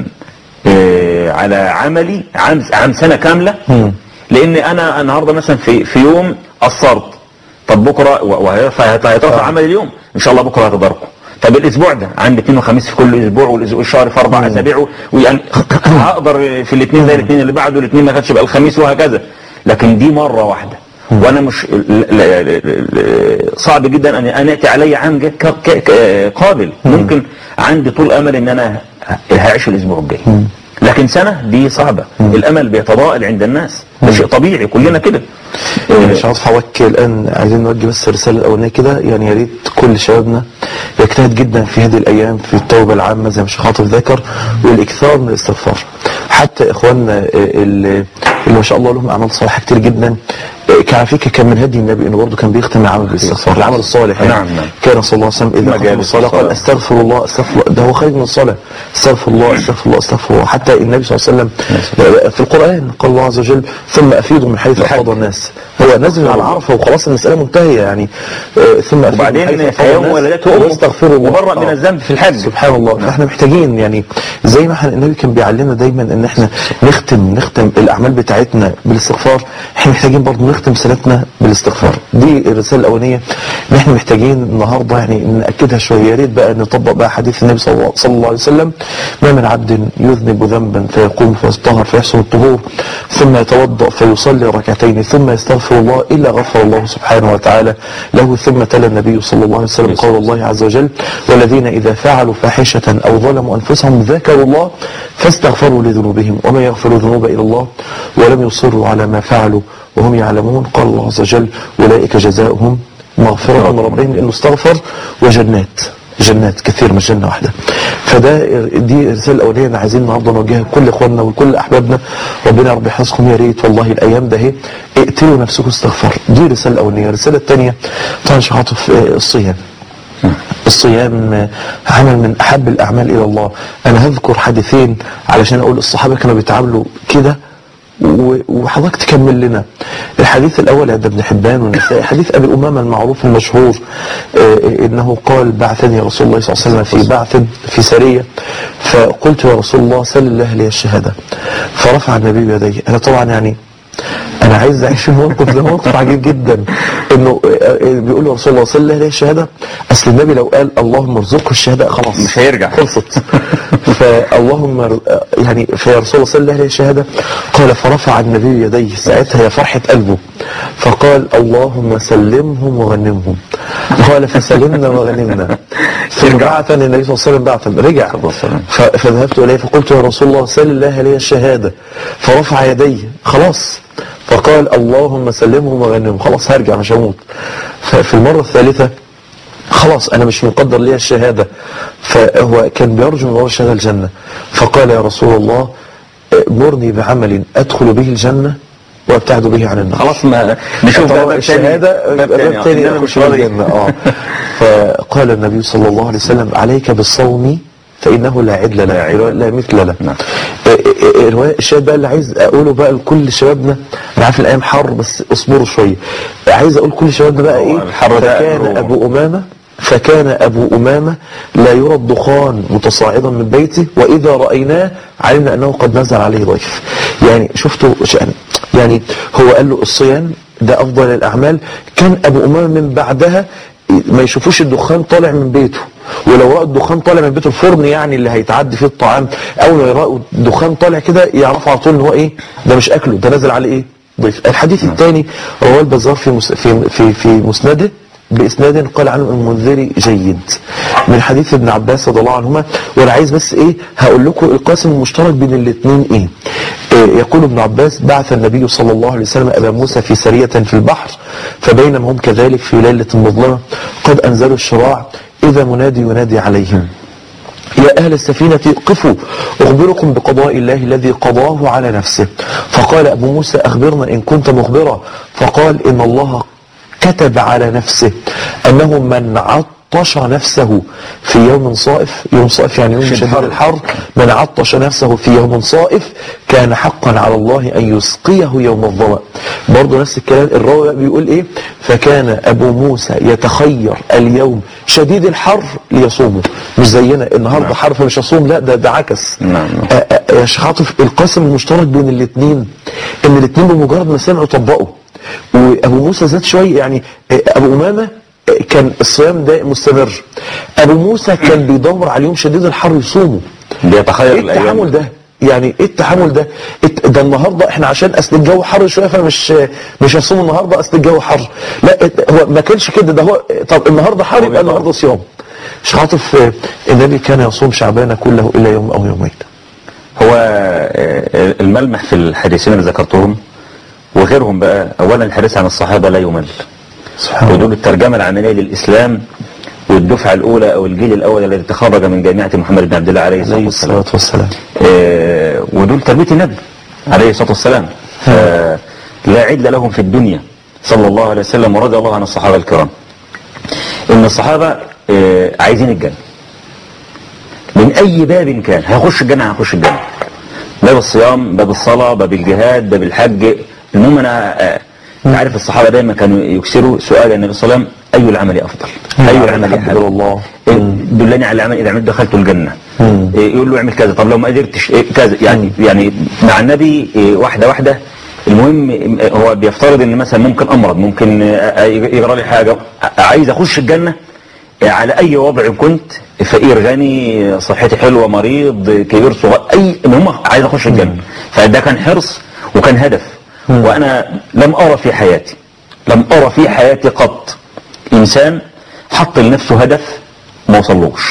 إيه، على عملي عام عام سنه كامله مم. لان انا النهارده مثلا في في يوم قصرت طب بكره و- وهيرفع هيترفع عمل اليوم ان شاء الله بكره هتداركه طب الاسبوع ده عندي اثنين وخميس في كل اسبوع والاسبوع الشهر في اربع اسابيع ويعني هقدر في الاثنين زي الاثنين اللي بعده الاثنين ما كانش يبقى الخميس وهكذا لكن دي مره واحده وانا مش ل- ل- ل- صعب جدا ان ان ياتي علي عام جا- ك- ك- ك- قابل ممكن عندي طول امل ان انا هعيش الاسبوع الجاي لكن سنه دي صعبه الامل بيتضاءل عند الناس ده شيء طبيعي كلنا كده مش عارف هوكي الان عايزين نوجه بس الرساله الاولانيه كده يعني يا ريت كل شبابنا يجتهد جدا في هذه الايام في التوبه العامه زي ما الشيخ عاطف ذكر والاكثار من الاستغفار حتى اخواننا اللي, اللي ما شاء الله لهم اعمال صالحه كتير جدا كان على فكره كان من هدي النبي انه برضه كان بيختم العمل بالاستغفار العمل الصالح يعني نعم، نعم. كان صلى الله عليه وسلم اذا مجالس ختم الصلاه قال الصلاة. استغفر الله استغفر الله ده هو خارج من الصلاه استغفر الله استغفر الله استغفر الله حتى النبي صلى الله عليه وسلم في القران قال الله عز وجل ثم افيضوا من حيث افاض الناس هو نزل على عرفه وخلاص المساله منتهيه يعني آه، ثم أفيضوا من وبعدين حيث أفاض في يوم الناس ولدته امه واستغفروا الله وبرأ من آه. الذنب في الحج سبحان الله فاحنا محتاجين يعني زي ما احنا النبي كان بيعلمنا دايما ان احنا نختم نختم الاعمال بتاعتنا بالاستغفار احنا محتاجين برضه نختم سنتنا بالاستغفار دي الرساله الاولانيه ان احنا محتاجين النهارده يعني ناكدها شويه يا ريت بقى نطبق بقى حديث النبي صلى الله, صلى الله عليه وسلم ما من عبد يذنب ذنبا فيقوم فيطهر فيحسن الطهور ثم يتوضا فيصلي ركعتين ثم يستغفر الله الا غفر الله سبحانه وتعالى له ثم تلا النبي صلى الله عليه وسلم قول الله عز وجل والذين اذا فعلوا فاحشه او ظلموا انفسهم ذكروا الله فاستغفروا لذنوبهم وما يغفر الذنوب الا الله ولم يصروا على ما فعلوا وهم يعلمون قال الله عز وجل اولئك جزاؤهم مغفرة من ربهم انه استغفر وجنات جنات كثير مش جنة واحدة فده دي الرسالة الأولية اللي عايزين النهارده نوجهها لكل إخواننا ولكل أحبابنا ربنا يا رب يحفظكم يا ريت والله الأيام ده اهي اقتلوا نفسكم استغفار دي الرسالة الأولانية الرسالة الثانية طبعا شيخ عاطف آه، الصيام الصيام آه، عمل من أحب الأعمال إلى الله أنا هذكر حديثين علشان أقول الصحابة كانوا بيتعاملوا كده و- وحضرتك تكمل لنا الحديث الأول عند ابن حبان والنسائي حديث أبي أمامة المعروف المشهور آه، إنه قال بعثني رسول الله صلى الله عليه وسلم في بعث في سرية فقلت يا رسول الله سل الله لي الشهادة فرفع النبي يديه أنا طبعا يعني انا عايز اعيش الموقف ده موقف عجيب جدا انه بيقول له رسول الله صلى الله عليه الشهاده اصل النبي لو قال اللهم ارزقه الشهاده خلاص مش هيرجع. خلصت فاللهم يعني في رسول الله صلى الله عليه الشهاده قال فرفع النبي يديه ساعتها يا فرحه قلبه فقال اللهم سلمهم وغنمهم قال فسلمنا وغنمنا ثم بعثني النبي صلى الله عليه وسلم بعثا رجع ف- فذهبت اليه فقلت يا رسول الله سل الله لي الشهاده فرفع يديه خلاص فقال اللهم سلمهم وغنمهم خلاص هرجع مش هموت ففي المره الثالثه خلاص انا مش مقدر لي الشهاده فهو كان بيرجو من الله الشهاده الجنه فقال يا رسول الله مرني بعمل ادخل به الجنه وابتعد به عن النار خلاص ما نشوف طبعا باب تاني. الشهادة باب باب تاني. تاني إنما أخش مش راضي. الجنة اه فقال النبي صلى الله عليه وسلم عليك بالصوم فإنه لا عدل له لا عدل. لا مثل له نعم. آه، آه، آه، الرواية الشاهد بقى اللي عايز أقوله بقى لكل شبابنا أنا عارف الأيام حر بس اصبروا شوية عايز أقول كل شبابنا بقى هو إيه الحر ده فكان هو- أبو أمامة فكان أبو أمامة لا يرى الدخان متصاعدا من بيته وإذا رأيناه علمنا أنه قد نزل عليه ضيف يعني شفتوا شأن يعني هو قال له الصيام ده أفضل الأعمال كان أبو أمامة من بعدها ما يشوفوش الدخان طالع من بيته ولو رأوا الدخان طالع من بيته الفرن يعني اللي هيتعدي فيه الطعام أول ما يرأوا الدخان طالع كده يعرفوا على طول إن هو إيه ده مش أكله ده نزل عليه إيه ضيف الحديث الثاني رواه البزار في مس- في في, في مسنده بإسناد قال عنه المنذري جيد من حديث ابن عباس رضي الله عنهما وانا عايز بس ايه هقول لكم القاسم المشترك بين الاثنين ايه إيه، يقول ابن عباس بعث النبي صلى الله عليه وسلم ابا موسى في سرية في البحر فبينما هم كذلك في ليلة مظلمة قد انزلوا الشراع اذا منادي ينادي عليهم يا أهل السفينة قفوا أخبركم بقضاء الله الذي قضاه على نفسه فقال أبو موسى أخبرنا إن كنت مخبرا فقال إن الله كتب على نفسه أنه من عطش نفسه في يوم صائف يوم صائف يعني يوم شديد شديد الحر. الحر من عطش نفسه في يوم صائف كان حقا على الله أن يسقيه يوم الظمأ برضه نفس الكلام الراوي بقى بيقول إيه فكان أبو موسى يتخير اليوم شديد الحر ليصومه مش زينا النهارده حر فمش هصوم لا ده ده عكس نعم، نعم. آه، آه، يا شيخ عاطف القاسم المشترك بين الاثنين ان الاثنين بمجرد ما سمعوا طبقوا وابو موسى زاد شويه يعني آه، ابو امامه آه، كان الصيام ده مستمر ابو موسى كان بيدور على يوم شديد الحر يصومه بيتخير ايه الايام التحمل ده يعني ايه التحمل ده الت- ده النهارده احنا عشان اصل الجو حر شويه فمش مش هصوم النهارده اصل الجو حر لا ات- هو ما كانش كده ده هو طب النهارده حر يبقى بيطلع. النهارده صيام شيخ عاطف آه، النبي كان يصوم شعبان كله الا يوم او يومين هو آه، الملمح في الحديثين اللي ذكرتهم وغيرهم بقى اولا الحديث عن الصحابه لا يمل سبحان ودول الترجمه العمليه للاسلام والدفعه الاولى او الجيل الاول الذي تخرج من جامعه محمد بن عبد الله عليه الصلاه عليه والسلام الصلاه والسلام آه، ودول تربيه النبي عليه الصلاه والسلام آه، لا عدل لهم في الدنيا صلى الله عليه وسلم ورضي الله عن الصحابه الكرام ان الصحابه آه، عايزين الجنه من اي باب كان هيخش الجنه هيخش الجنه باب الصيام باب الصلاه باب الجهاد باب الحج المهم انا آه، عارف الصحابه دايما كانوا يكسروا سؤال النبي صلى الله عليه وسلم اي العمل افضل اي العمل أحب احب إلى الله. إيه، دلني على العمل اذا عملت دخلت الجنه إيه، يقول له اعمل كذا طب لو ما قدرتش إيه، كذا يعني يعني مع النبي إيه، واحده واحده المهم إيه، هو بيفترض ان مثلا ممكن امرض ممكن آه، يجرى لي حاجه ع- عايز اخش الجنه آه، على اي وضع كنت فقير غني صحتي حلوه مريض كبير صغير اي المهم عايز اخش الجنه فده كان حرص وكان هدف وانا لم ارى في حياتي لم ارى في حياتي قط انسان حط لنفسه هدف ما وصلوش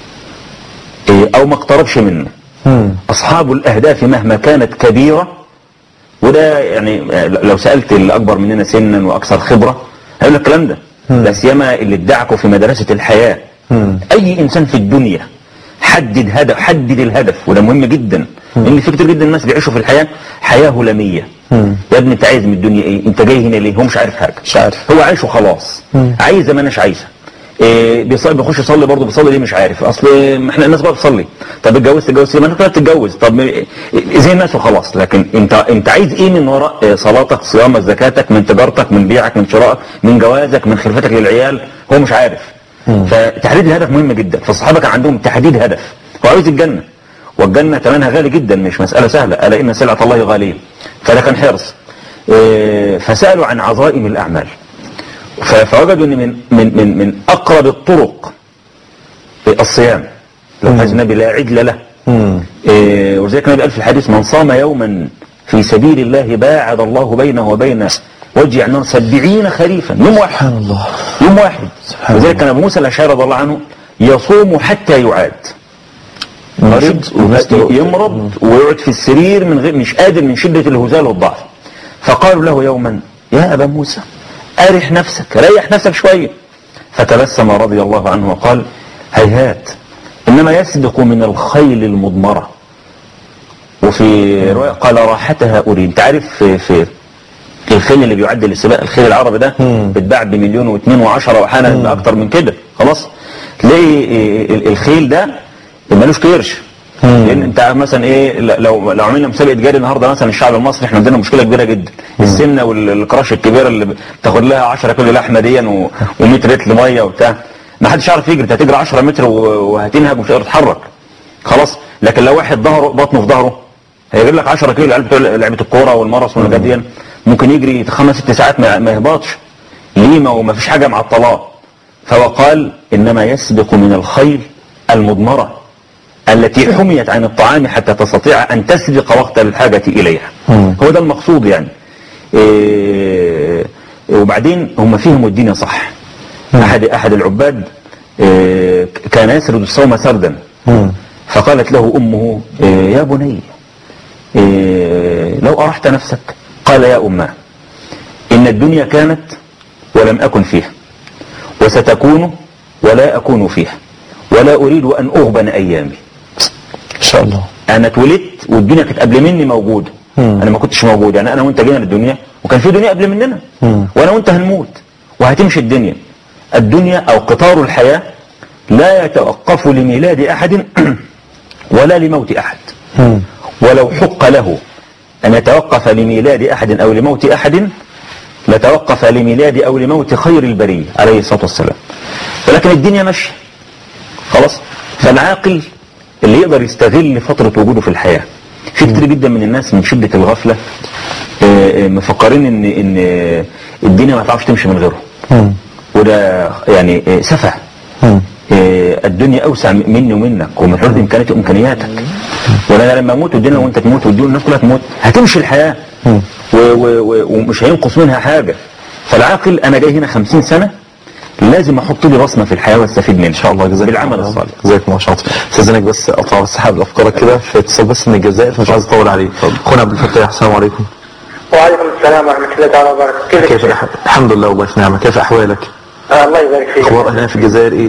إيه، او ما اقتربش منه اصحاب الاهداف مهما كانت كبيره وده يعني آه، لو سالت اللي اكبر مننا سنا واكثر خبره هيقول لك الكلام ده لا سيما اللي ادعكوا في مدرسه الحياه اي انسان في الدنيا حدد هدف حدد الهدف وده مهم جدا لان في كتير جدا الناس بيعيشوا في الحياه حياه هلاميه يا ابني انت عايز من الدنيا ايه انت جاي هنا ليه هو مش عارف حاجه مش عارف. هو عايش وخلاص عايزه ما اناش عايزه إيه بيصلي بيخش يصلي برضه بيصلي ليه مش عارف اصل ما احنا الناس بقى بتصلي طب اتجوزت اتجوزت ليه؟ ما انت كده بتتجوز طب م- إيه، زي الناس وخلاص لكن انت انت عايز ايه من وراء إيه، صلاتك صيامك زكاتك من تجارتك من بيعك من شرائك من جوازك من خلفتك للعيال هو مش عارف فتحديد الهدف مهم جدا فالصحابه كان عندهم تحديد هدف هو عايز الجنه والجنه ثمنها غالي جدا مش مساله سهله الا ان سلعه الله غاليه فده كان حرص آه، فسألوا عن عظائم الأعمال ف- فوجدوا أن من, من, من, من أقرب الطرق الصيام لو حديث النبي لا عدل له مم. إيه، ولذلك النبي قال في الحديث من صام يوما في سبيل الله باعد الله بينه وبين وجه النار سبعين خريفا يوم واحد سبحان الله يوم واحد سبحان لذلك الله. كان ابو موسى الاشعري رضي الله عنه يصوم حتى يعاد مريض والناس تقول- يمرض ويقعد في السرير من غير مش قادر من شدة الهزال والضعف فقالوا له يوما يا أبا موسى أرح نفسك ريح نفسك شوية فتبسم رضي الله عنه وقال هيهات إنما يسبق من الخيل المضمرة وفي رواية قال راحتها أريد أنت عارف في, في الخيل اللي بيعد للسباق الخيل العربي ده مم. بيتباع بمليون واثنين وعشرة واحيانا بأكتر من كده خلاص تلاقي إيه، ال- الخيل ده ملوش كيرش لان انت مثلا ايه ل- لو لو عملنا مسابقه جري النهارده مثلا الشعب المصري احنا عندنا مشكله كبيره جدا السمنه والكراش الكبيره اللي بتاخد لها 10 كيلو لحمه دي و100 لتر ميه وبتاع ما حدش يعرف يجري انت هتجري 10 متر و- وهتنهج ومش هتقدر تتحرك خلاص لكن لو واحد ظهره بطنه في ظهره هيجيب لك 10 كيلو العيال بتوع لعبه الكوره والماراثون والحاجات دي ممكن يجري خمس ست ساعات ما ما يهبطش ليه ما وما فيش حاجه معطلاه فهو قال انما يسبق من الخيل المضمره التي حميت عن الطعام حتى تستطيع ان تسبق وقت الحاجه اليها مم. هو ده المقصود يعني إيه وبعدين هم فهموا الدنيا صح احد احد العباد إيه كان يسرد الصوم سردا مم. فقالت له امه إيه يا بني إيه لو ارحت نفسك قال يا اماه ان الدنيا كانت ولم اكن فيها وستكون ولا اكون فيها ولا اريد ان اغبن ايامي ان شاء الله انا اتولدت والدنيا كانت قبل مني موجوده مم. انا ما كنتش موجود يعني انا وانت جينا للدنيا وكان في دنيا قبل مننا مم. وانا وانت هنموت وهتمشي الدنيا الدنيا او قطار الحياه لا يتوقف لميلاد احد ولا لموت احد مم. ولو حق له ان يتوقف لميلاد احد او لموت احد لتوقف لميلاد او لموت خير البريه عليه الصلاه والسلام ولكن الدنيا ماشيه خلاص فالعاقل اللي يقدر يستغل فترة وجوده في الحياة في كتير جدا من الناس من شدة الغفلة آه، آه، مفكرين ان ان آه، الدنيا ما تعرفش تمشي من غيره مم. وده يعني آه، سفه مم. آه، الدنيا اوسع مني ومنك ومن حدود امكانياتي وامكانياتك وانا لما اموت والدنيا وانت تموت والدنيا الناس كلها تموت هتمشي الحياه مم. و و و ومش هينقص منها حاجه فالعاقل انا جاي هنا خمسين سنه لازم احط لي بصمه في الحياه واستفيد منها ان شاء الله جزاك بالعمل الله. الصالح جزاك الله شاطر استاذنك بس اقطع بس حابب افكارك كده في اتصال بس من الجزائر فمش عايز اطول عليه اخونا عبد الفتاح السلام عليكم وعليكم السلام ورحمة الله تعالى وبركاته كيفك كيف يا الح... الحمد لله والله في نعمه كيف احوالك آه الله يبارك فيك اخبار اهلنا في الجزائر ايه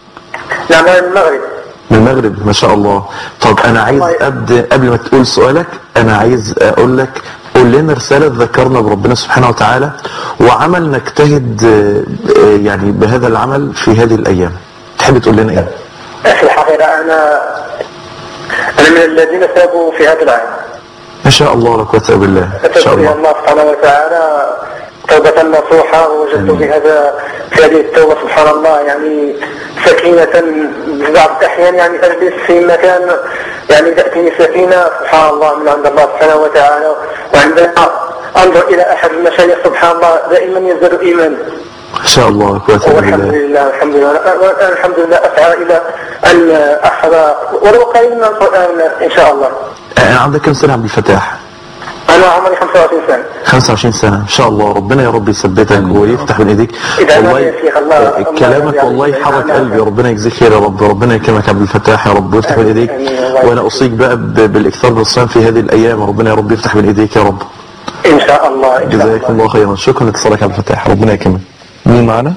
نعم أنا من المغرب من المغرب ما شاء الله طب انا عايز ابدا قبل ما تقول سؤالك انا عايز اقول لك قول لنا رسالة ذكرنا بربنا سبحانه وتعالى وعمل نجتهد آه، آه، يعني بهذا العمل في هذه الأيام تحب تقول لنا إيه؟ في الحقيقة أنا أنا من الذين تابوا في هذا العام ما شاء الله لا قوة إلا بالله إن شاء أتوب إلى الله الله سبحانه وتعالى توبة نصوحة ووجدت في هذا في هذه التوبة سبحان الله يعني سكينة في بعض الأحيان يعني أجلس في مكان يعني تأتيني سكينة سبحان الله من عند الله سبحانه وتعالى وعندما أنظر إلى أحد المشايخ سبحان الله دائما يزداد إيمانا ما شاء الله لا قوة إلا والحمد بالله لله الحمد لله أنا- أنا الحمد لله أسعى إلى أن أحفظ ولو قليلا من القرآن إن شاء الله آه، عندك كم سنة عبد الفتاح؟ أنا عمري 25 سنة 25 سنة ان شاء الله ربنا يا رب يثبتك ويفتح من ايديك إذا والله يا شيخ الله- آه، الله كلامك يجعل والله خير. حرك نعم. قلبي ربنا يجزيك خير يا رب ربنا يكرمك يا عبد الفتاح يا رب ويفتح من ايديك آمين. الله وانا يجزيك. اوصيك بقى ب- بالاكثار بالصيام في هذه الايام ربنا يا رب يفتح من ايديك يا رب إن شاء الله إن شاء جزاك الله الله خيرا شكرا لاتصالك يا عبد الفتاح ربنا يكرمك مين معانا؟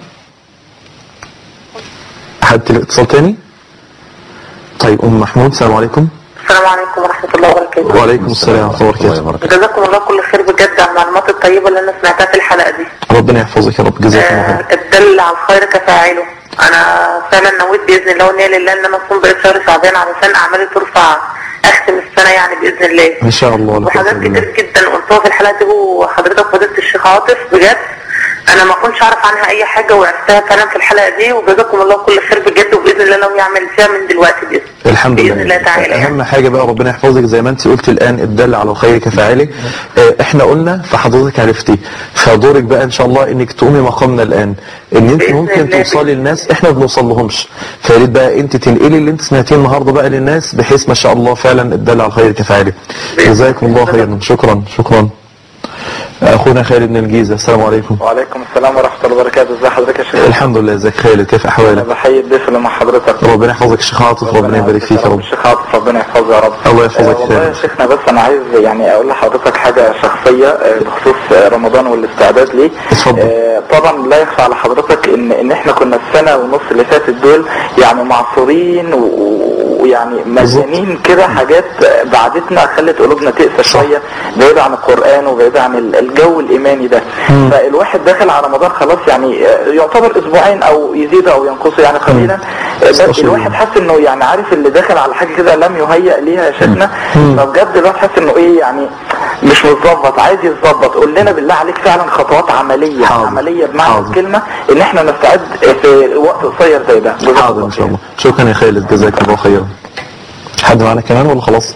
حد تل- اتصال تاني؟ طيب ام محمود السلام عليكم السلام عليكم ورحمة الله وبركاته وعليكم السلام ورحمه الله وبركاته جزاكم الله كل خير بجد على المعلومات الطيبة اللي أنا سمعتها في الحلقة دي ربنا يحفظك يا رب جزاك الله آه، خير الدل على الخير كفاعله أنا فعلا نويت بإذن الله ونية لله إن أنا أصوم بقيت شهر شعبان علشان أعمالي ترفع أختم السنة يعني بإذن الله ان شاء الله لا قوة وحاجات إلا بالله. كتير جدا قلتها في الحلقة دي وحضرتك فضيلة الشيخ عاطف بجد انا ما كنتش اعرف عنها اي حاجه وعرفتها فعلا في الحلقه دي وجزاكم الله كل خير بجد وباذن الله ناوي اعمل فيها من دلوقتي باذن الحمد لله باذن الله تعالى يعني. اهم حاجه بقى ربنا يحفظك زي ما انت قلت الان الدل على الخير كفاعله آه، احنا قلنا فحضرتك عرفتي فدورك بقى ان شاء الله انك تقومي مقامنا الان ان انت بإذن ممكن الله. توصلي للناس احنا ما بنوصل لهمش فيا ريت بقى انت تنقلي اللي انت سمعتيه النهارده بقى للناس بحيث ما شاء الله فعلا الدل على الخير كفاعله جزاكم الله خيرا شكرا شكرا اخونا خالد من الجيزه السلام عليكم وعليكم السلام ورحمة الله وبركاته ازي حضرتك يا شيخ الحمد لله ازيك خالد كيف انا احوالك بحيي الضيف اللي مع حضرتك ربنا يحفظك الشيخ عاطف ربنا يبارك فيك يا رب الشيخ عاطف ربنا يحفظه يا رب الله يحفظك آه، والله خير. يا شيخنا بس انا عايز يعني اقول لحضرتك حاجة شخصية آه، بخصوص آه، رمضان والاستعداد ليه اتفضل. آه، طبعا لا يخفى على حضرتك ان ان احنا كنا السنة ونص اللي فاتت دول يعني معصورين و- و- ويعني مليانين كده حاجات آه، بعدتنا خلت قلوبنا تقسى شوية بعيد عن القرآن وبعيد عن ال- الجو الإيماني ده فالواحد داخل على رمضان خلاص يعني آه، يعتبر أسبوعين أو يزيد أو ينقص يعني قليلا آه، بس استغفر الواحد الله. حاسس انه يعني عارف اللي داخل على حاجة كده لم يهيأ ليها يا شيخنا فبجد الواحد حاسس انه ايه يعني مش متظبط عايز يتظبط قول لنا بالله عليك فعلا خطوات عملية حاضر. عملية بمعنى حاضر. الكلمة ان احنا نستعد في وقت قصير زي ده جزاك حاضر الله ان شاء خير. الله شكرا يا خالد جزاك الله خيرا حد معانا كمان ولا خلاص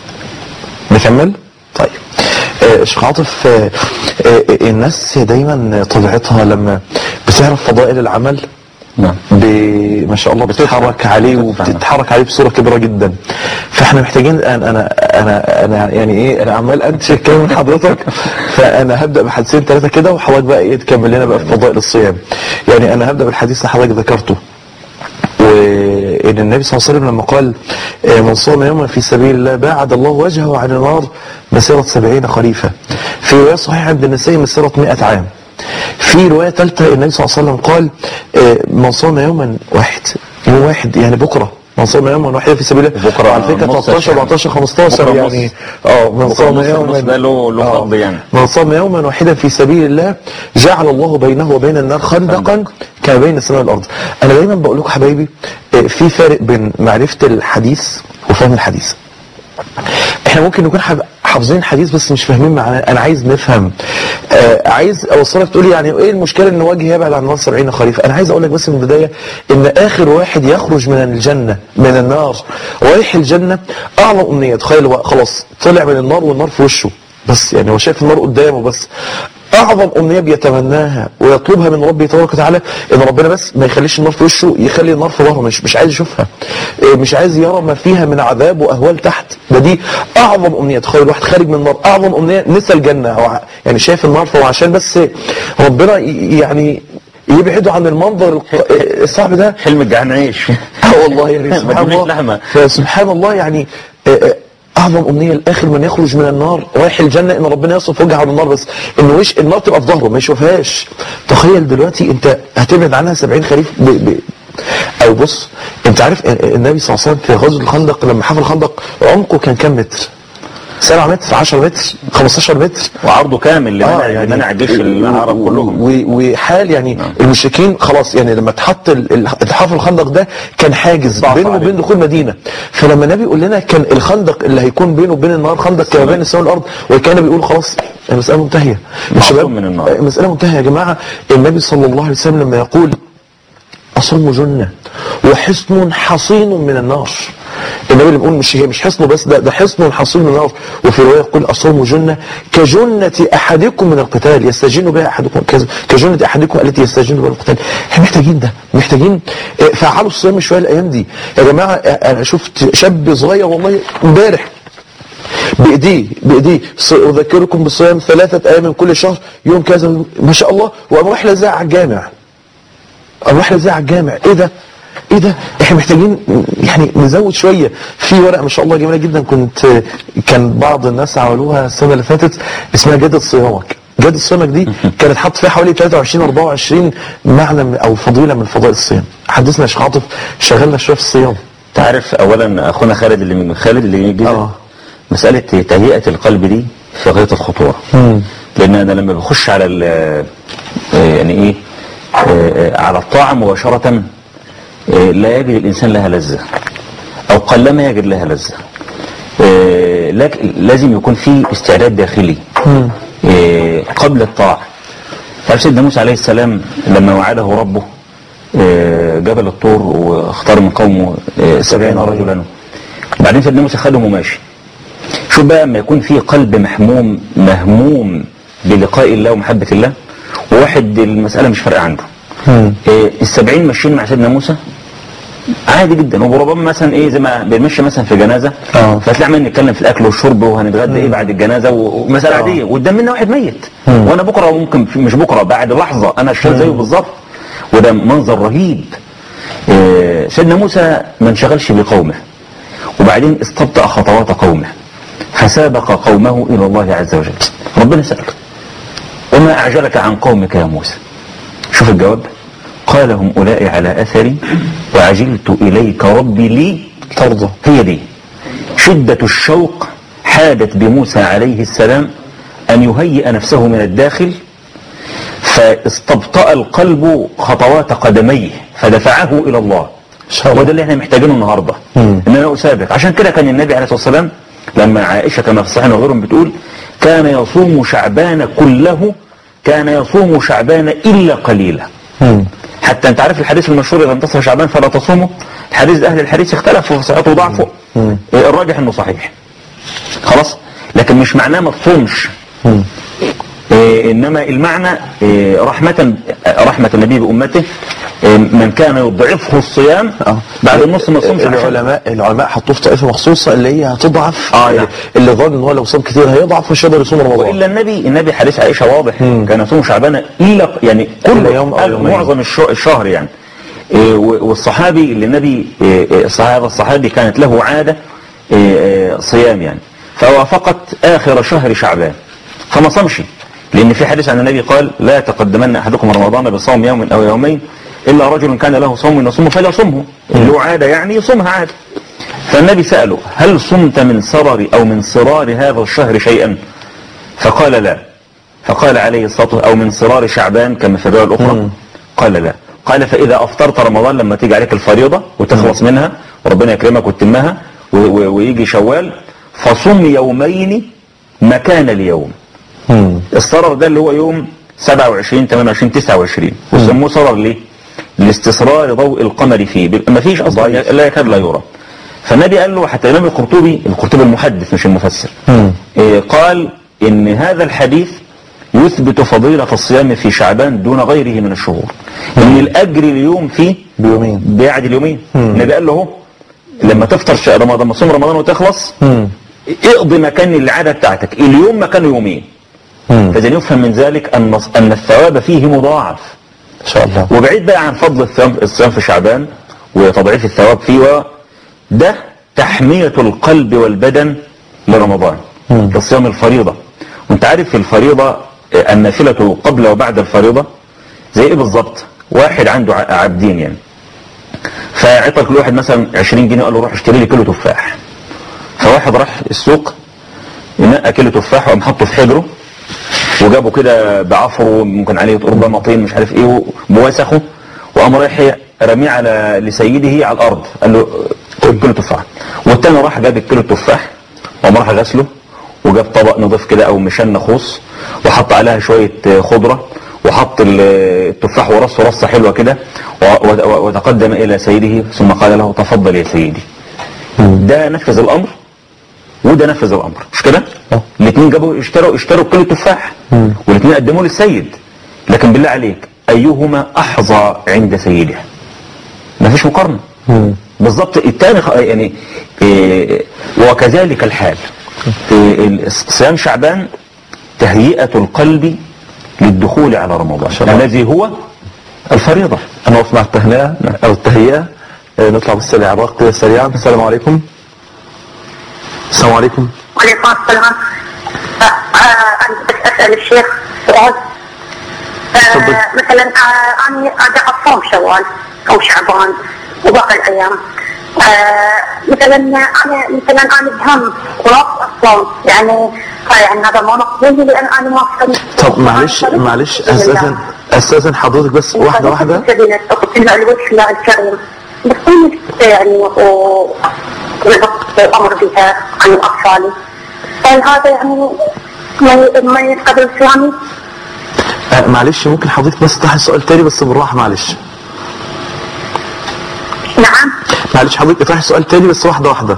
نكمل طيب آه، شيخ عاطف آه، آه، الناس دايما طبيعتها لما بتعرف فضائل العمل نعم ب- ما شاء الله بتتحرك عليه وبتتحرك عليه بصوره كبيره جدا فاحنا محتاجين الان انا انا انا يعني ايه انا عمال انتشر الكلام من حضرتك فانا هبدا بحديثين ثلاثه كده وحضرتك بقى ايه تكمل لنا بقى في فضائل الصيام يعني انا هبدا بالحديث اللي حضرتك ذكرته وان النبي صلى الله عليه وسلم لما قال آه، من صام يوما في سبيل الله باعد الله وجهه عن النار مسيرة سبعين خريفة في رواية صحيحة عند النسائي مسيرة مئة عام في رواية ثالثة النبي صلى الله عليه وسلم قال آه، من صام يوما واحد يوم واحد يعني بكرة من صام يوما واحدا في سبيل الله بكرة على فكرة نص 13 يعني. 14 15 بكرة يعني نص. اه من بكرة صام نص يوما النص ده له- له آه. فضل يعني. من صام يوما واحدا في سبيل الله جعل الله بينه وبين النار خندقا كما بين السماء والارض انا دايما بقول لكم حبايبي آه، في فرق بين معرفه الحديث وفهم الحديث احنا ممكن نكون حاب- حافظين الحديث بس مش فاهمين معناه انا عايز نفهم آه عايز اوصلك تقول لي يعني ايه المشكله ان وجهي يبعد عن النار 70 خريف انا عايز اقول لك بس من البدايه ان اخر واحد يخرج من الجنه من النار رايح الجنه اعظم امنيه تخيل هو خلاص طلع من النار والنار في وشه بس يعني هو شايف النار قدامه بس اعظم امنيه بيتمناها ويطلبها من ربه تبارك وتعالى ان ربنا بس ما يخليش النار في وشه يخلي النار في ظهره مش مش عايز يشوفها إيه، مش عايز يرى ما فيها من عذاب واهوال تحت ده دي اعظم امنيه تخيل واحد خارج من النار اعظم امنيه نسى الجنه هو ع- يعني شايف النار فهو عشان بس ربنا ي- يعني يبعده عن المنظر الق- الصعب ده حلم الجعان عيش اه والله يعني ما سبحان تجيبليش الله لحمة. فسبحان الله يعني آه، آه، اعظم امنيه الاخر من يخرج من النار رايح الجنه ان ربنا يصرف وجهه عن النار بس ان وش النار تبقى في ظهره ما يشوفهاش تخيل دلوقتي انت هتبعد عنها 70 خريف ب... ب... او بص انت عارف النبي صلى الله عليه وسلم في غزوه الخندق لما حفر الخندق عمقه كان كام متر 7 متر 10 متر 15 متر وعرضه كامل لمنع يعني منع جيش العرب كلهم و- وحال يعني المشركين خلاص يعني لما اتحط ال- ال- اتحفر الخندق ده كان حاجز ضعف بينه عليه. وبين دخول مدينه فلما النبي يقول لنا كان الخندق اللي هيكون بينه وبين النار خندق كما بين السماء والارض وكان بيقول خلاص المساله منتهيه يا معصوم شباب من النار. المساله منتهيه يا جماعه النبي صلى الله عليه وسلم لما يقول أصم جنة وحصن حصين من النار النبي اللي بيقول مش هي مش حصن بس ده ده حصن حصين من النار وفي روايه يقول أصوم جنة كجنة أحدكم من القتال يستجن بها أحدكم كز- كجنة أحدكم التي يستجن بها القتال احنا محتاجين ده محتاجين آه، فعلوا الصيام شوية الأيام دي يا جماعة آه، أنا شفت شاب صغير والله امبارح بايديه بايديه ص- اذكركم بالصيام ثلاثه ايام من كل شهر يوم كذا ما شاء الله وقام رايح لازق على الجامع اروح لازق على الجامع ايه ده ايه ده احنا محتاجين يعني نزود شويه في ورقه ما شاء الله جميله جدا كنت كان بعض الناس عملوها السنه اللي فاتت اسمها جدد صيامك جدد صيامك دي كانت حاطط فيها حوالي 23 24 معنى من- او فضيله من فضائل الصيام حدثنا يا شيخ عاطف شغلنا شويه في الصيام تعرف اولا اخونا خالد اللي من خالد اللي يجي آه. مساله تهيئه القلب دي في غايه الخطوره لان انا لما بخش على ال- آه، يعني ايه آه، آه، على الطاعه مباشره آه، لا يجد الانسان لها لذه او قلما يجد لها لذه آه، لكن لازم يكون في استعداد داخلي آه، قبل الطاعه تعرف سيدنا موسى عليه السلام لما وعده ربه آه، جبل الطور واختار من قومه آه، سبعين رجلا بعدين سيدنا موسى خدهم وماشي شوف بقى لما يكون في قلب محموم مهموم بلقاء الله ومحبة الله وواحد المسألة مش فارقة عنده آه، السبعين ماشيين مع سيدنا موسى عادي جدا وربما مثلا ايه زي ما بنمشي مثلا في جنازه آه. فتلاقي عمالين نتكلم في الاكل والشرب وهنتغدى ايه بعد الجنازه و- ومساله آه. عاديه وقدام منا واحد ميت وانا بكره ممكن في- مش بكره بعد لحظه انا شايف زيه بالظبط وده منظر رهيب آه، سيدنا موسى ما انشغلش بقومه وبعدين استبطأ خطوات قومه فسابق قومه الى الله عز وجل ربنا سأله وما اعجلك عن قومك يا موسى شوف الجواب قال هم أولئك على أثري وعجلت إليك ربي لي ترضى هي دي شدة الشوق حادت بموسى عليه السلام أن يهيئ نفسه من الداخل فاستبطأ القلب خطوات قدميه فدفعه إلى الله شاء الله. وده اللي احنا محتاجينه النهاردة مم. ان انا اسابق عشان كده كان النبي عليه الصلاة والسلام لما عائشة كما في الصحيح وغيرهم بتقول كان يصوم شعبان كله كان يصوم شعبان إلا قليلا مم. حتى انت عارف الحديث المشهور اذا انتصر شعبان فلا تصومه الحديث اهل الحديث اختلفوا في صحته وضعفه مم. إيه، الراجح انه صحيح خلاص لكن مش معناه ما تصومش مم. إيه، انما المعنى إيه، رحمة رحمة النبي بأمته إيه، من كان يضعفه الصيام آه. بعد النص ما يصومش عشان- العلماء العلماء حطوه في طائفه مخصوصه اللي هي هتضعف آه، اللي, نعم. اللي ظن ان هو لو صام كتير هيضعف مش هيقدر يصوم رمضان والا النبي النبي حديث عائشه واضح مم. كان يصوم شعبان الا يعني كل إلا يوم أو يومين. معظم الشو- الشهر يعني إيه، و- والصحابي اللي النبي إيه، إيه، الصحابه الصحابي كانت له عاده إيه، إيه، صيام يعني فوافقت اخر شهر شعبان فما صامش لان في حديث عن النبي قال لا يتقدمن احدكم رمضان بصوم يوم او يومين الا رجل كان له صوم يصومه فليصمه اللي هو عاده يعني يصومها عاده فالنبي ساله هل صمت من سرر او من صرار هذا الشهر شيئا فقال لا فقال عليه الصلاة والسلام أو من صرار شعبان كما في الرواية الأخرى قال لا قال فإذا أفطرت رمضان لما تيجي عليك الفريضة وتخلص منها وربنا يكرمك وتتمها و- و- ويجي شوال فصم يومين مكان اليوم مم. الصرر ده اللي هو يوم 27 28 29 وسموه صرر ليه؟ لاستسرار ضوء القمر فيه ما فيش اصلا لا يكاد لا يرى فالنبي قال له حتى الامام القرطبي القرطبي المحدث مش المفسر مم. إيه، قال ان هذا الحديث يثبت فضيلة الصيام في شعبان دون غيره من الشهور ان الاجر اليوم فيه بيومين بيعدل يومين النبي قال له هو لما تفطر ش- رمضان لما تصوم رمضان وتخلص مم. اقضي مكان العادة بتاعتك اليوم مكانه يومين مم. فإذا يفهم من ذلك أن أن الثواب فيه مضاعف ان شاء الله وبعيد بقى عن فضل الصيام الصيام في شعبان وتضعيف الثواب فيه ده تحمية القلب والبدن لرمضان مم. كصيام الفريضة وانت عارف في الفريضة آه، النافلة قبل وبعد الفريضة زي ايه بالظبط واحد عنده ع- عبدين يعني فعطى كل واحد مثلا 20 جنيه قال له روح اشتري لي كيلو تفاح فواحد راح السوق نقى كيلو تفاح وقام حطه في حجره وجابه كده بعفره وممكن عليه ربما طين مش عارف ايه ووسخه وقام رايح رميه على لسيده على الارض قال له خد كيلو تفاح والتاني راح جاب الكيلو التفاح وقام راح غسله وجاب طبق نضيف كده او مشان نخوص وحط عليها شويه خضره وحط ال- التفاح ورصه رصه حلوه كده و- و- وتقدم الى سيده ثم قال له تفضل يا سيدي ده نفذ الامر وده نفذ الامر مش كده آه. الاثنين جابوا اشتروا اشتروا كيلو تفاح والاثنين قدموه للسيد لكن بالله عليك ايهما احظى عند سيده ما فيش مقارنه مم. بالظبط الثاني خ- يعني إيه، وكذلك الحال إيه، ال- صيام شعبان تهيئة القلب للدخول على رمضان الله. الذي هو الفريضة انا اقف مع التهنئه او التهيئه آه، نطلع بالسريع الرق كده سريعا السلام عليكم السلام عليكم وعليكم السلام آه، آه، أنا بس أسأل الشيخ سؤال آه، تفضل. مثلا آه، أنا أدع أصوم شوال أو شعبان وباقي الأيام آه، مثلا أنا مثلا أنا بهم خلاص أصوم يعني آه، يعني هذا ما مقبول لي لأن أنا ما أصوم طب معلش معلش استاذن استاذن حضرتك بس واحده واحده سبيل أقسم لوجه الله الكريم بس أنا يعني و الأمر بها عن أطفالي هل هذا يعني ما ما يقبل إسلامي؟ آه معلش ممكن حضرتك بس تطرح السؤال تاني بس بالراحه معلش نعم معلش حضرتك اطرح السؤال تاني بس واحده واحده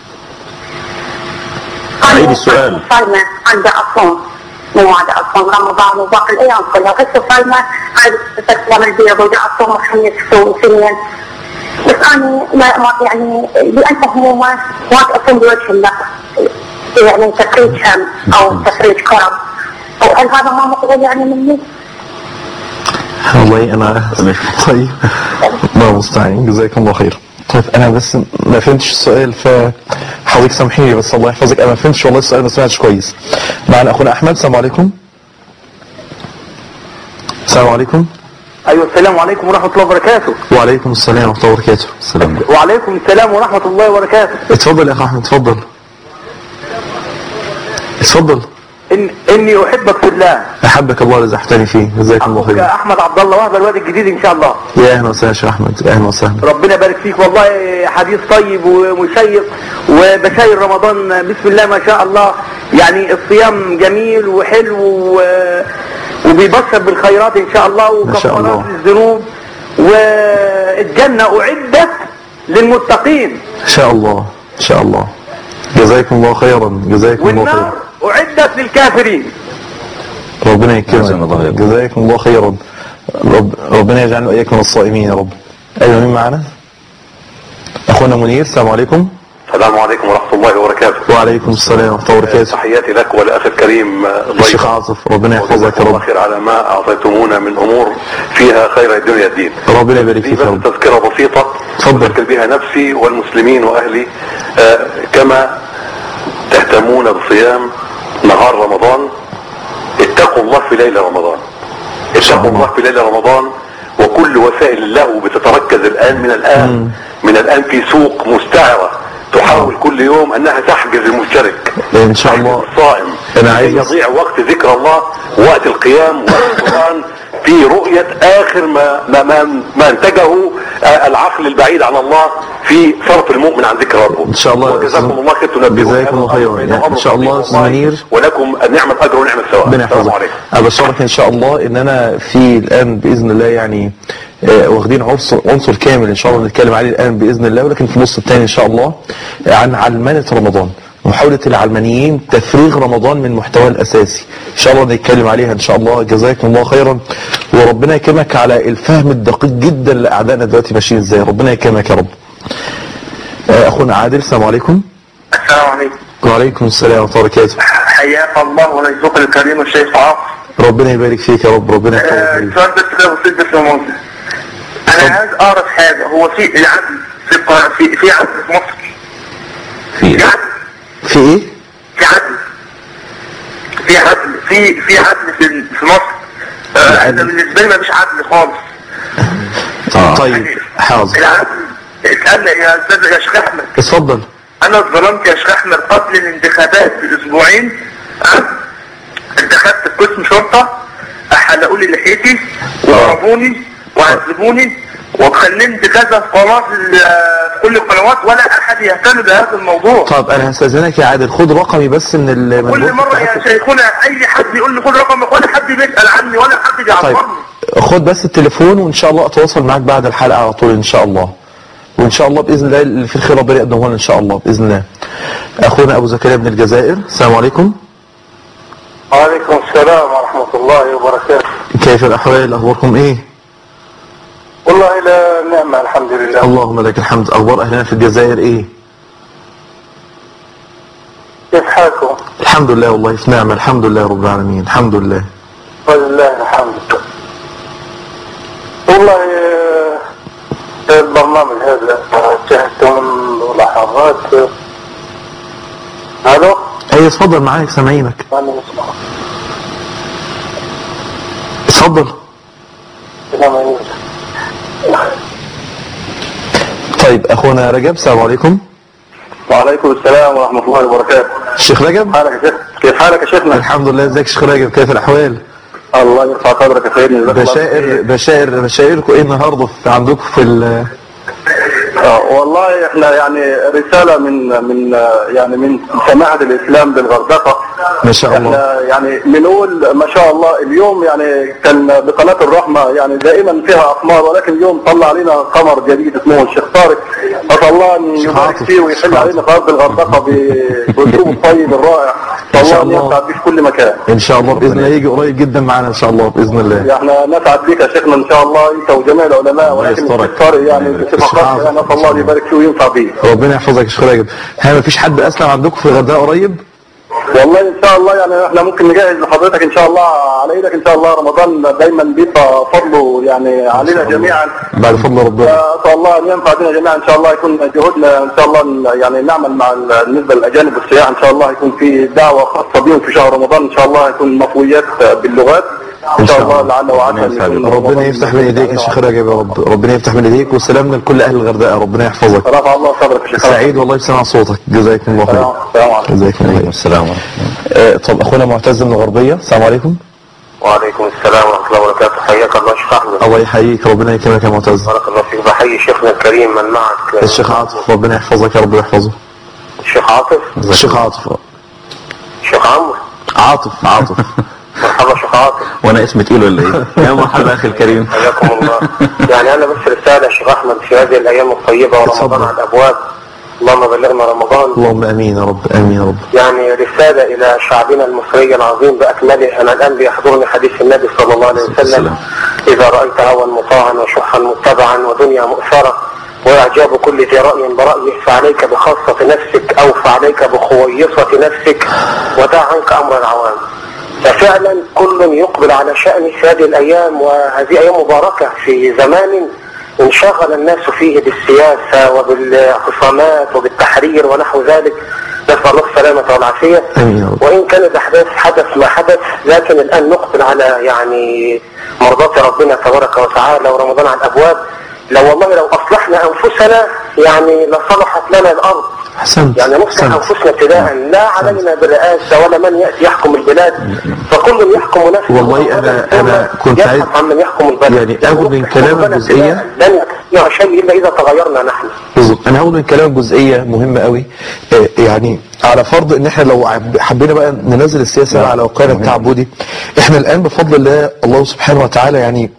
عيد السؤال. صايمة عندي أصوم مو عاد أصوم رمضان وباقي الأيام كلها بس صايمة عاد ست أيام البيض ودا أصوم خميس وسنين بس أنا ما ما يعني لأن همومة ما أصوم بوجه الله يعني تفريج هم أو تفريج كرم وهل هذا ما مقبول يعني مني؟ والله انا طيب الله المستعان جزاكم الله خير طيب انا بس ما فهمتش السؤال فحضرتك سامحيني بس الله يحفظك انا ما فهمتش والله السؤال ما سمعتش كويس معنا اخونا احمد السلام عليكم السلام عليكم ايوه السلام عليكم ورحمه الله وبركاته وعليكم السلام ورحمه الله وبركاته السلام عليكم وعليكم السلام ورحمه الله وبركاته اتفضل يا اخ احمد اتفضل اتفضل إن اني احبك في الله احبك الله رزقتني فيه جزاكم الله اخوك خير احمد عبد الله وهب الواد الجديد ان شاء الله يا اهلا وسهلا يا شيخ احمد اهلا وسهلا ربنا يبارك فيك والله حديث طيب ومشيق وبشاير رمضان بسم الله ما شاء الله يعني الصيام جميل وحلو و- وبيبشر بالخيرات ان شاء الله ما شاء الله. وكفارات للذنوب والجنة اعدت للمتقين ان شاء الله ان شاء الله جزاكم الله خيرا جزاكم الله خيرا والنار اعدت للكافرين ربنا جزاكم الله يكرمك خيرا. جزاكم الله خيرا رب ربنا يجعلنا واياكم من الصائمين يا رب ايوه مين معانا اخونا منير السلام عليكم السلام عليكم ورحمة الله وبركاته وعليكم السلام ورحمه الله وبركاته تحياتي لك ولأخي الكريم ضيف الشيخ عاطف ربنا يحفظك وجزاكم يا الله رب خير على ما أعطيتمونا من أمور فيها خير الدنيا الدين ربنا يبارك دي فيك بس يا رب تذكرة بسيطة تفضل. أذكر بها نفسي والمسلمين وأهلي آه، كما تهتمون بصيام نهار رمضان اتقوا الله في ليل رمضان اتقوا الله في ليل رمضان وكل وسائل اللهو بتتركز الآن من الآن من الآن في سوق مستعرة تحاول كل يوم أنها تحجز المشترك ان شاء الله الصائم أنا عايز لكي يضيع وقت ذكر الله وقت القيام وقت القرآن في رؤية آخر ما ما ما, ما انتجه آه، العقل البعيد عن الله في صرف المؤمن عن ذكر ربه إن شاء الله. وجزاكم الله خير تنبهون جزاكم الله خيرا. يعني إن شاء الله أستاذ منير. ولكم نعمة أجر ونعمة ثواب ربنا السلام يحفظك عليكم ابشرك ان شاء الله ان انا في الان باذن الله يعني آه، واخدين عنصر عنصر كامل ان شاء الله نتكلم عليه الان باذن الله ولكن في النص الثاني ان شاء الله آه، عن علمنه رمضان محاولة العلمانيين تفريغ رمضان من محتواه الأساسي إن شاء الله نتكلم عليها إن شاء الله جزاكم الله خيرا وربنا يكرمك على الفهم الدقيق جدا لأعدائنا دلوقتي ماشيين إزاي ربنا يكرمك يا رب آه، أخونا عادل السلام عليكم السلام عليكم وعليكم السلام ورحمة الله وبركاته حياك الله ورزقك الكريم الشيخ عاصم ربنا يبارك فيك يا رب ربنا آه، يحفظك سؤال بس كده بسيط بس يا مهندس. انا عايز اعرف حاجه هو في العدل في القا- في في عدل في مصر في في عدل في إيه؟ في عدل في عدل في في عدل في في مصر آه، انا بالنسبه لي ما فيش عدل خالص آه. طيب حاضر العدل اسالنا يا استاذ يا شيخ احمد اتفضل انا اتظلمت يا شيخ احمد قبل الانتخابات باسبوعين أه؟ انتخبت في قسم شرطه حلقوا لي لحيتي وضربوني وعذبوني وكلمت كذا في قناه ال- في كل القنوات ولا احد يهتم بهذا الموضوع طب انا هستاذنك يا عادل خد رقمي بس من ال من كل الوقت مره يا بتاعتك. شيخنا اي حد يقول لي خد رقمك ولا حد بيسال عني ولا حد طيب بيعبرني خد بس التليفون وان شاء الله اتواصل معاك بعد الحلقه على طول ان شاء الله وان شاء الله باذن الله اللي في الخير ربنا يقدمه لنا ان شاء الله باذن الله اخونا ابو زكريا من الجزائر السلام عليكم وعليكم السلام ورحمه الله وبركاته كيف الاحوال اخباركم ايه والله لا نعمه الحمد لله اللهم لك الحمد اخبار اهلنا في الجزائر ايه كيف حالكم؟ الحمد لله والله في نعمه الحمد لله رب العالمين الحمد لله ولله الحمد والله آه، البرنامج هذا جهزت من ملاحظات الو اي اتفضل معاك سامعينك ماني اسمع اتفضل كلام يوسف طيب اخونا رجب السلام عليكم وعليكم السلام ورحمه الله وبركاته الشيخ رجب حالك يا شيخ كيف حالك يا شيخنا؟ الحمد لله ازيك يا شيخ رجب كيف الاحوال الله يرفع قدرك يا سيدنا جزاك الله بشائر خير. بشائر بشائركم ايه النهارده في عندكم في ال آه، والله احنا يعني رسالة من من آه، يعني من سماحة الإسلام بالغردقة ما شاء الله احنا يعني بنقول ما شاء الله اليوم يعني كان بقناة الرحمة يعني دائما فيها اقمار ولكن اليوم طلع علينا قمر جديد اسمه الشيخ طارق فصلى الله ان يبارك عاطف. فيه ويحل علينا في ارض الغردقة ب- باسلوبه الطيب الرائع ما صلى شاء الله ان الله. يسعد بيه في كل مكان ان شاء الله باذن الله يجي قريب جدا معنا ان شاء الله باذن الله احنا نسعد بك يا شيخنا ان شاء الله انت وجميع العلماء ولكن يسترك. الشيخ طارق يعني الله يبارك فيك. بصفة خاصة يعني نسال الله ان يبارك فيه وينفع بيه ربنا يحفظك يا شيخ راجب ها مفيش حد اسلم عندكم في الغردقه قريب والله ان شاء الله يعني احنا ممكن نجهز لحضرتك ان شاء الله على ايدك ان شاء الله رمضان دايما بيبقى فضله يعني علينا جميعا بعد فضل ربنا فاسال الله ان ينفع بنا جميعا ان شاء الله يكون جهودنا ان شاء الله ن- يعني نعمل مع ال- بالنسبه للاجانب والسياح ان شاء الله يكون في دعوه خاصه بهم في شهر رمضان ان شاء الله يكون مفويات باللغات ان شاء الله لعل وعسى ربنا إن يسعدك. يكون ربنا رمضان يفتح من ايديك يا شيخ راجب يا رب ربنا يفتح من ايديك وسلامنا لكل اهل الغردقه ربنا يحفظك رفع الله صدرك يا شيخ سعيد والله بسمع صوتك جزاكم الله خير السلام عليكم جزاكم الله عليكم خير السلام ورحمة آه، الله طب اخونا معتز من الغربيه السلام عليكم وعليكم السلام ورحمة الله وبركاته حياك الله شيخ أحمد الله يحييك ربنا يكرمك يا معتز بارك الله فيك بحيي شيخنا الكريم من معك الشيخ عاطف ربنا يحفظك يا رب ويحفظه الشيخ عاطف الشيخ عاطف الشيخ عمرو عاطف عاطف مرحبا شيخ عاطف وانا اسمي تقيل ولا ايه يا مرحبا اخي الكريم حياكم الله يعني أنا بس رسالة يا شيخ أحمد في هذه الأيام الطيبة ورمضان اتفضل. على الأبواب اللهم بلغنا رمضان اللهم امين يا رب امين يا رب يعني رسالة إلى شعبنا المصري العظيم بأكمله أنا الآن بيحضرني حديث النبي صلى الله عليه وسلم والسلام. إذا رأيت هوى مطاعا وشحا متبعا ودنيا مؤثرة وإعجاب كل ذي رأي برأيه فعليك بخاصة نفسك أو فعليك بخويصة نفسك ودع عنك أمر العوام ففعلا كل يقبل على شأن في هذه الأيام وهذه أيام مباركة في زمان انشغل الناس فيه بالسياسة وبالاعتصامات وبالتحرير ونحو ذلك نسأل الله السلامة والعافية امين يا رب وإن كان الأحداث حدث ما حدث لكن الآن نقبل على يعني مرضاة ربنا تبارك وتعالى ورمضان على الأبواب لو والله لو أصلحنا أنفسنا يعني لصلحت لنا الأرض احسنت يعني نصلح احسنت أنفسنا ابتداء لا علينا بالرئاسة ولا من يأتي يحكم البلاد فكل يحكم نفسه والله أنا- أنا كنت عايز- يبحث عن من يحكم البلد يعني أخذ من كلامك ربنا جزئية. ابتداء لن يستطيع شيء إلا إذا تغيرنا نحن بالظبط انا هقول من كلامك جزئيه مهمه قوي آه، يعني على فرض ان احنا لو عب- حبينا بقى ننزل السياسه على واقعنا التعبدي احنا الان بفضل الله الله سبحانه وتعالى يعني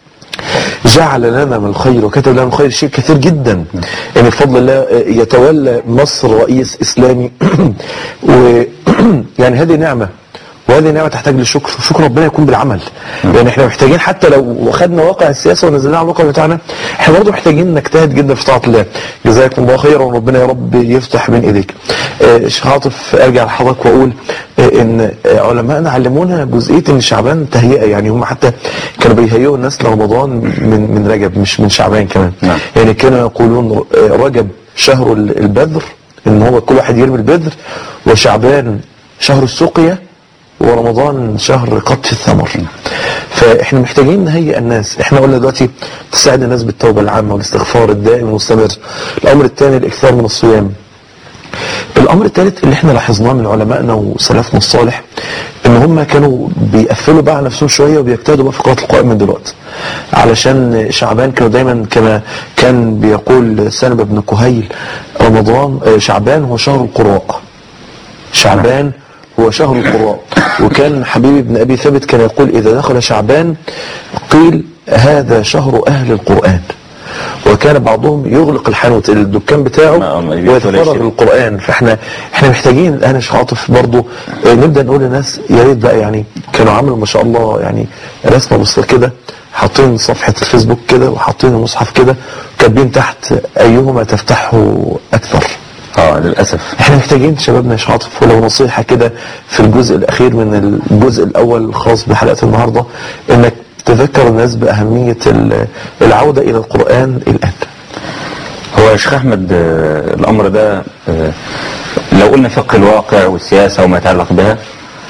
جعل لنا من الخير وكتب لنا من الخير شيء كثير جدا يعني بفضل الله آه، يتولى مصر رئيس اسلامي و يعني هذه نعمه وهذه نعمه تحتاج للشكر وشكر ربنا يكون بالعمل يعني احنا محتاجين حتى لو خدنا واقع السياسه ونزلناه على الواقع بتاعنا احنا برضه محتاجين نجتهد جدا في طاعه الله جزاكم الله خيرا وربنا يا رب يفتح بين ايديك آه، شيخ عاطف ارجع لحضرتك واقول آه، ان آه، علمائنا علمونا جزئيه ان شعبان تهيئه يعني هم حتى كانوا بيهيئوا الناس لرمضان من من رجب مش من شعبان كمان نعم. يعني كانوا يقولون آه، رجب شهر البذر ان هو كل واحد يرمي البذر وشعبان شهر السقيه ورمضان شهر قطف الثمر فاحنا محتاجين نهيئ الناس احنا قلنا دلوقتي تساعد الناس بالتوبه العامه والاستغفار الدائم المستمر الامر الثاني الاكثار من الصيام الامر الثالث اللي احنا لاحظناه من علمائنا وسلفنا الصالح ان هم كانوا بيقفلوا بقى على نفسهم شويه وبيجتهدوا بقى في قراءه القران من دلوقتي علشان شعبان كانوا دايما كما كان بيقول سلمة بن كهيل رمضان آه، شعبان هو شهر القراء شعبان هو شهر القراء وكان حبيبي بن أبي ثابت كان يقول إذا دخل شعبان قيل هذا شهر أهل القرآن وكان بعضهم يغلق الحانوت الدكان بتاعه ما- ما يبيعش ولا ويتفرغ يشتري. للقرآن فاحنا احنا محتاجين الآن يا شيخ عاطف برضه آه، نبدأ نقول للناس يا ريت بقى يعني كانوا عملوا ما شاء الله يعني رسمة بسيطة كده حاطين صفحة الفيسبوك كده وحاطين المصحف كده كاتبين تحت أيهما تفتحه أكثر اه للاسف احنا محتاجين شبابنا يا شيخ عاطف ولو نصيحة كده في الجزء الأخير من الجزء الأول الخاص بحلقة النهاردة إنك تذكر الناس بأهمية ال- العودة إلى القرآن الآن هو يا شيخ احمد آه، الامر ده آه، لو قلنا فقه الواقع والسياسه وما يتعلق بها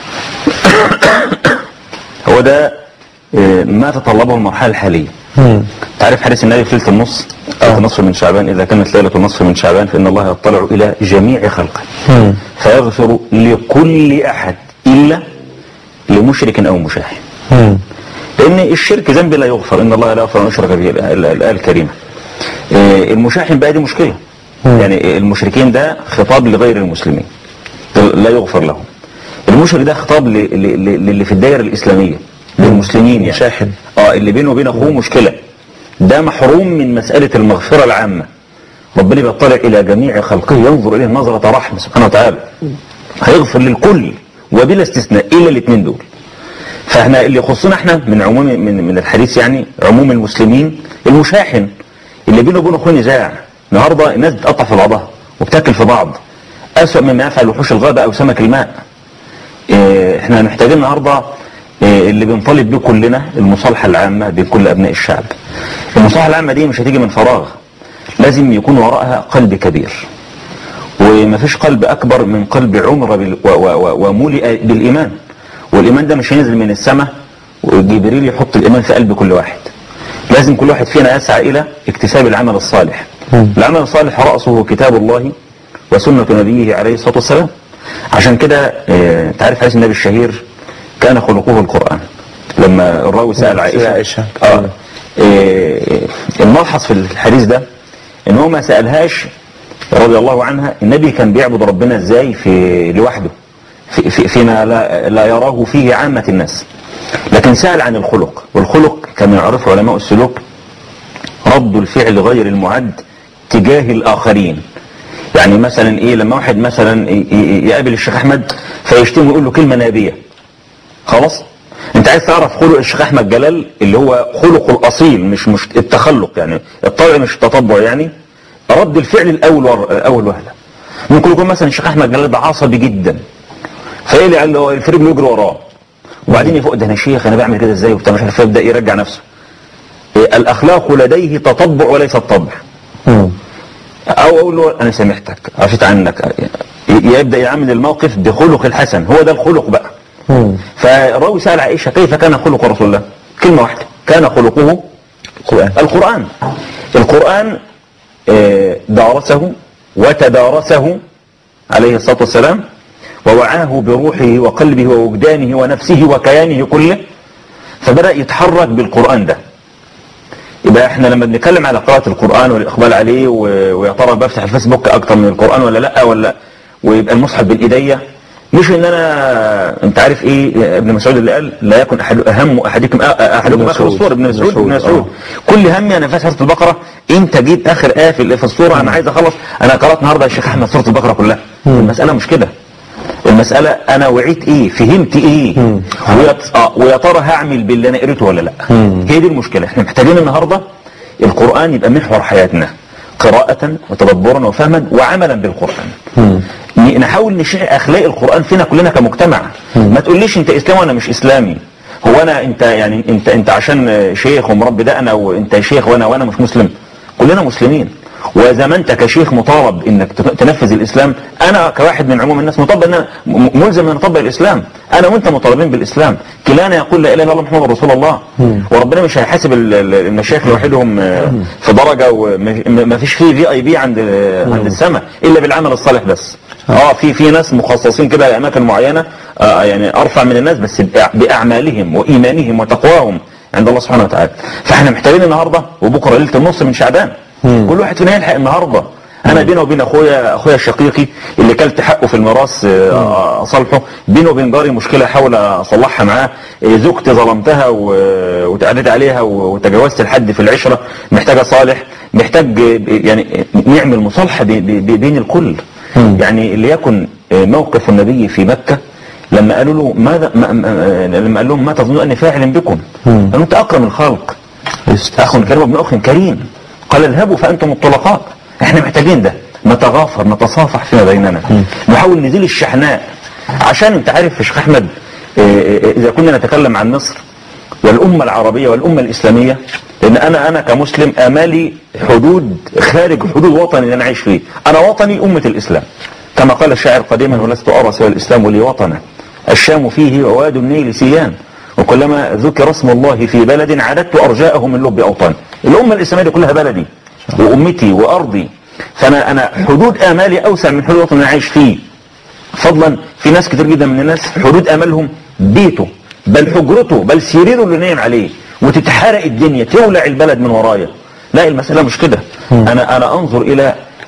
هو ده آه، ما تطلبه المرحله الحاليه تعرف حديث النبي في ليله النص ليله النصف من شعبان اذا كانت ليله النصف من شعبان فان الله يطلع الى جميع خلقه فيغفر لكل احد الا لمشرك او مشاحن لان الشرك ذنب لا يغفر ان الله لا يغفر ان يشرك به ال- ال- الايه الكريمه آه، المشاحن بقى دي مشكله يعني المشركين ده خطاب لغير المسلمين لا يغفر لهم المشرك ده خطاب ل- ل- ل- للي في الدائره الاسلاميه للمسلمين يعني مشاحن. اه اللي بينه وبين اخوه مشكله ده محروم من مساله المغفره العامه ربنا بيطلع الى جميع خلقه ينظر اليه نظره رحمه سبحانه وتعالى هيغفر للكل وبلا استثناء الا الاثنين دول فاحنا اللي يخصنا احنا من عموم من من الحديث يعني عموم المسلمين المشاحن اللي بينه وبين اخوه نزاع النهارده الناس بتقطع في بعضها وبتاكل في بعض اسوأ مما يفعل وحوش الغابه او سمك الماء إيه، احنا محتاجين النهارده إيه، اللي بنطالب بيه كلنا المصالحه العامه بين كل ابناء الشعب المصالحه العامه دي مش هتيجي من فراغ لازم يكون وراءها قلب كبير وما فيش قلب اكبر من قلب عمر بال- و- و- و- وملئ بالايمان والايمان ده مش هينزل من السماء وجبريل يحط الايمان في قلب كل واحد لازم كل واحد فينا يسعى الى اكتساب العمل الصالح العمل الصالح راسه كتاب الله وسنه نبيه عليه الصلاه والسلام عشان كده آه، تعرف حديث النبي الشهير كان خلقه القران لما الراوي سال عائشه عائشة. اه آه، الملحظ في الحديث ده ان هو ما سالهاش رضي الله عنها النبي كان بيعبد ربنا ازاي في لوحده في في فيما لا, لا يراه فيه عامة الناس لكن سأل عن الخلق والخلق كما يعرفه علماء السلوك رد الفعل غير المعد تجاه الآخرين يعني مثلا ايه لما واحد مثلا ي- ي- يقابل الشيخ احمد فيشتمه يقول له كلمه نابيه خلاص انت عايز تعرف خلق الشيخ احمد جلال اللي هو خلقه الاصيل مش مش التخلق يعني الطبع مش التطبع يعني رد الفعل الاول ور... اول وهله ممكن يكون مثلا الشيخ احمد جلال ده عصبي جدا فايه اللي قال له الفريق يجري وراه وبعدين يفوق ده انا شيخ انا بعمل كده ازاي وبتاع مش عارف إيه، يبدا يرجع نفسه إيه، الاخلاق لديه تطبع وليس الطبع او اقول له انا سامحتك عفيت عنك يبدا يعمل الموقف بخلق الحسن هو ده الخلق بقى فالراوي سال عائشه كيف كان خلق رسول الله كلمه واحده كان خلقه القرآن القرآن القرآن آه، دارسه وتدارسه عليه الصلاة والسلام ووعاه بروحه وقلبه ووجدانه ونفسه وكيانه كله فبدأ يتحرك بالقرآن ده يبقى احنا لما بنتكلم على قراءة القرآن والإقبال عليه و- ويا ترى بفتح الفيسبوك أكتر من القرآن ولا لأ ولا ويبقى المصحف بين إيديا مش ان انا انت عارف ايه ابن مسعود اللي قال لا يكن احد اهم احدكم احدكم ابن اخر مسعود. الصور ابن مسعود ابن مسعود، مسعود كل همي انا في سوره البقره انت جيت اخر ايه في في الصوره انا عايز اخلص انا قرات النهارده يا شيخ احمد سوره البقره كلها المساله مش كده المساله انا وعيت ايه فهمت ايه ويا آه، ويا ترى هعمل باللي انا قريته ولا لا هي دي المشكله احنا محتاجين النهارده القران يبقى محور حياتنا قراءة وتدبرا وفهما وعملا بالقرآن ن- نحاول نشيع أخلاق القرآن فينا كلنا كمجتمع ما تقوليش أنت إسلامي وأنا مش إسلامي هو أنا أنت يعني أنت أنت عشان شيخ ومربي ده أنا وأنت شيخ وأنا وأنا مش مسلم كلنا مسلمين وإذا ما أنت كشيخ مطالب إنك ت- تنفذ الإسلام أنا كواحد من عموم الناس مطالب إن أنا م- ملزم أن أطبق الإسلام أنا وأنت مطالبين بالإسلام كلانا يقول لا إله إلا الله محمد رسول الله وربنا مش هيحاسب ال- ال- المشايخ لوحدهم آه، في درجة وما فيش فيه في اي بي عند عند السماء إلا بالعمل الصالح بس اه في في ناس مخصصين كده لأماكن معينة آه يعني أرفع من الناس بس بأع- بأعمالهم وإيمانهم وتقواهم عند الله سبحانه وتعالى فاحنا محتاجين النهارده وبكره ليله النص من شعبان كل واحد فينا يلحق النهارده انا بيني وبين اخويا اخويا الشقيقي اللي كلت حقه في الميراث آه، اصالحه بيني وبين جاري مشكله احاول اصلحها معاه آه، زوجتي ظلمتها و- وتعديت عليها و- وتجاوزت الحد في العشره محتاجه صالح محتاج آه، يعني نعمل مصالحه بي- بي- بين الكل يعني ليكن آه، موقف النبي في مكه لما قالوا له ماذا ما ما- لما قال لهم ما تظنون اني فاعل بكم قالوا انت اكرم الخلق اخ كريم ابن اخ كريم قال اذهبوا فانتم الطلقاء احنا محتاجين ده نتغافر نتصافح فيما بيننا نحاول نزيل الشحناء عشان انت عارف يا شيخ احمد اه، اه، اذا كنا نتكلم عن مصر والامه العربيه والامه الاسلاميه لان انا انا كمسلم امالي حدود خارج حدود وطني اللي انا عايش فيه انا وطني امه الاسلام كما قال الشاعر قديما ولست ارى سوى الاسلام لي وطنا الشام فيه وواد النيل سيان وكلما ذكر اسم الله في بلد عددت ارجاءه من لب اوطان الامه الاسلاميه دي كلها بلدي وامتي وارضي فانا انا حدود امالي اوسع من حدود الوطن اللي انا عايش فيه فضلا في ناس كتير جدا من الناس حدود املهم بيته بل حجرته بل سريره اللي نايم عليه وتتحرق الدنيا تولع البلد من ورايا لا المساله مش كده انا انا انظر الى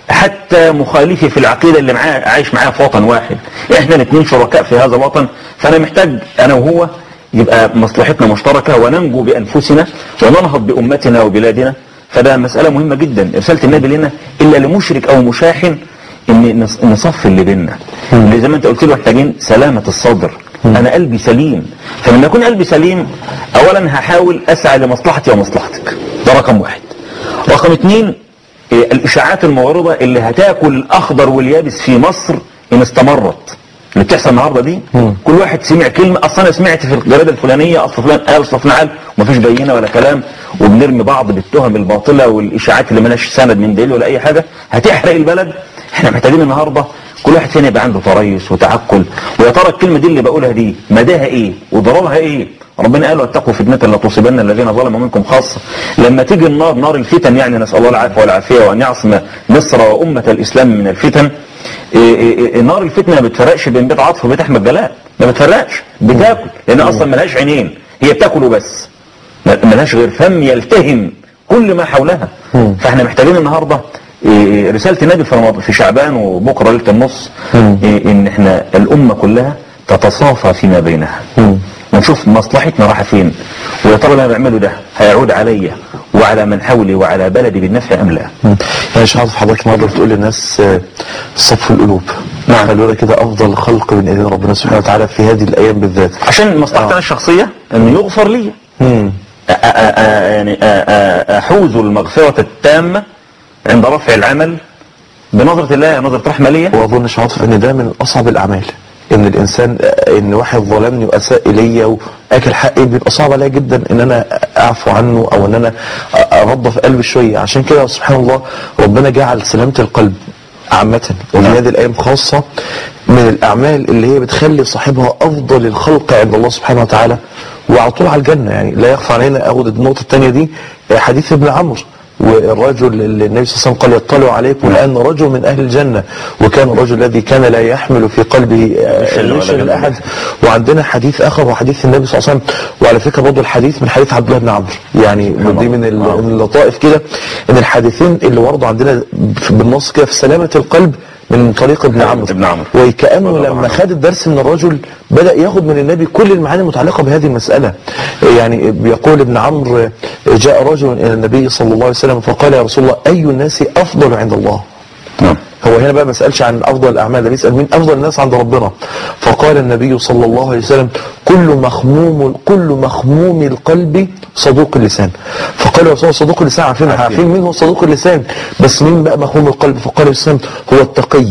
حتى مخالفي في العقيدة اللي معاه عايش معاه في وطن واحد احنا الاثنين شركاء في هذا الوطن فانا محتاج انا وهو يبقى مصلحتنا مشتركة وننجو بانفسنا وننهض بامتنا وبلادنا فده مسألة مهمة جدا رسالة النبي لنا الا لمشرك او مشاحن ان نص- نصفي اللي بينا اللي زي ما انت قلت له محتاجين سلامة الصدر انا قلبي سليم فلما يكون قلبي سليم اولا هحاول اسعى لمصلحتي ومصلحتك ده رقم واحد رقم اتنين إيه، الاشاعات الموارده اللي هتاكل الاخضر واليابس في مصر ان استمرت اللي بتحصل النهارده دي كل واحد سمع كلمه اصل انا سمعت في الجريده الفلانيه اصل فلان قال اصل فلان قال ومفيش بينه ولا كلام وبنرمي بعض بالتهم الباطله والاشاعات اللي مالهاش سند من دليل ولا اي حاجه هتحرق البلد احنا محتاجين النهارده كل واحد فينا يبقى عنده تريث وتعقل ويا ترى الكلمه دي اللي بقولها دي مداها ايه وضررها ايه ربنا قال واتقوا فتنة لا تصيبن الذين ظلموا منكم خاصة لما تيجي النار نار الفتن يعني نسأل الله العافية والعافية وأن يعصم مصر وأمة الإسلام من الفتن إيه إيه إيه نار الفتنة ما بتفرقش بين بيت عاطف وبيت أحمد جلال ما بتفرقش بتاكل لأن أصلا ملهاش عينين هي بتاكل وبس ما- ملهاش غير فم يلتهم كل ما حولها فاحنا محتاجين النهارده إيه، رسالة النبي في رمضان في شعبان وبكرة ليلة النص إيه، ان احنا الأمة كلها تتصافى فيما بينها ونشوف مصلحتنا رايحة فين ويا ترى اللي انا بعمله ده هيعود عليا وعلى من حولي وعلى بلدي بالنفع ام لا يعني مش عارف حضرتك النهارده بتقول للناس آه، صف القلوب نعم. خلونا كده افضل خلق من ايدين ربنا سبحانه وتعالى في هذه الايام بالذات عشان مصلحتي انا الشخصية انه يغفر لي مم. أ- أ- أ- يعني أ- أ- احوز المغفرة التامة عند رفع العمل بنظرة الله نظرة رحمة ليا واظن يا عاطف ان ده من اصعب الاعمال ان الانسان ان واحد ظلمني واساء الي واكل حقي بيبقى صعب عليا جدا ان انا اعفو عنه او ان انا انظف قلبي شويه عشان كده سبحان الله ربنا جعل سلامه القلب عامة وفي نعم. هذه الأيام خاصة من الأعمال اللي هي بتخلي صاحبها أفضل الخلق عند الله سبحانه وتعالى وعلى طول على الجنة يعني لا يخفى علينا أخذ النقطة الثانية دي حديث ابن عمرو والرجل اللي النبي صلى الله عليه وسلم قال يطلع عليكم الآن رجل من أهل الجنة وكان الرجل الذي كان لا يحمل في قلبه غل ولا غش غل. لأحد وعندنا حديث آخر وحديث النبي صلى الله عليه وسلم وعلى فكرة برضه الحديث من حديث عبد الله بن عمرو يعني دي من ال- من اللطائف كده ان الحديثين اللي وردوا عندنا بالنص كده في سلامة القلب من طريق ابن عمرو ابن عمرو. وكأنه رضي الله لما عنه. خد الدرس من الرجل بدأ ياخد من النبي كل المعاني المتعلقة بهذه المسألة يعني بيقول ابن عمرو جاء رجل إلى النبي صلى الله عليه وسلم فقال يا رسول الله أي الناس أفضل عند الله نعم هو هنا بقى ما سألش عن أفضل الأعمال ده بيسأل مين أفضل الناس عند ربنا فقال النبي صلى الله عليه وسلم كل مخموم كل مخموم القلب صدوق اللسان فقال يا رسول الله صدوق اللسان عارفين عارفين مين هو صدوق اللسان بس مين بقى مخموم القلب فقال الإسلام هو التقي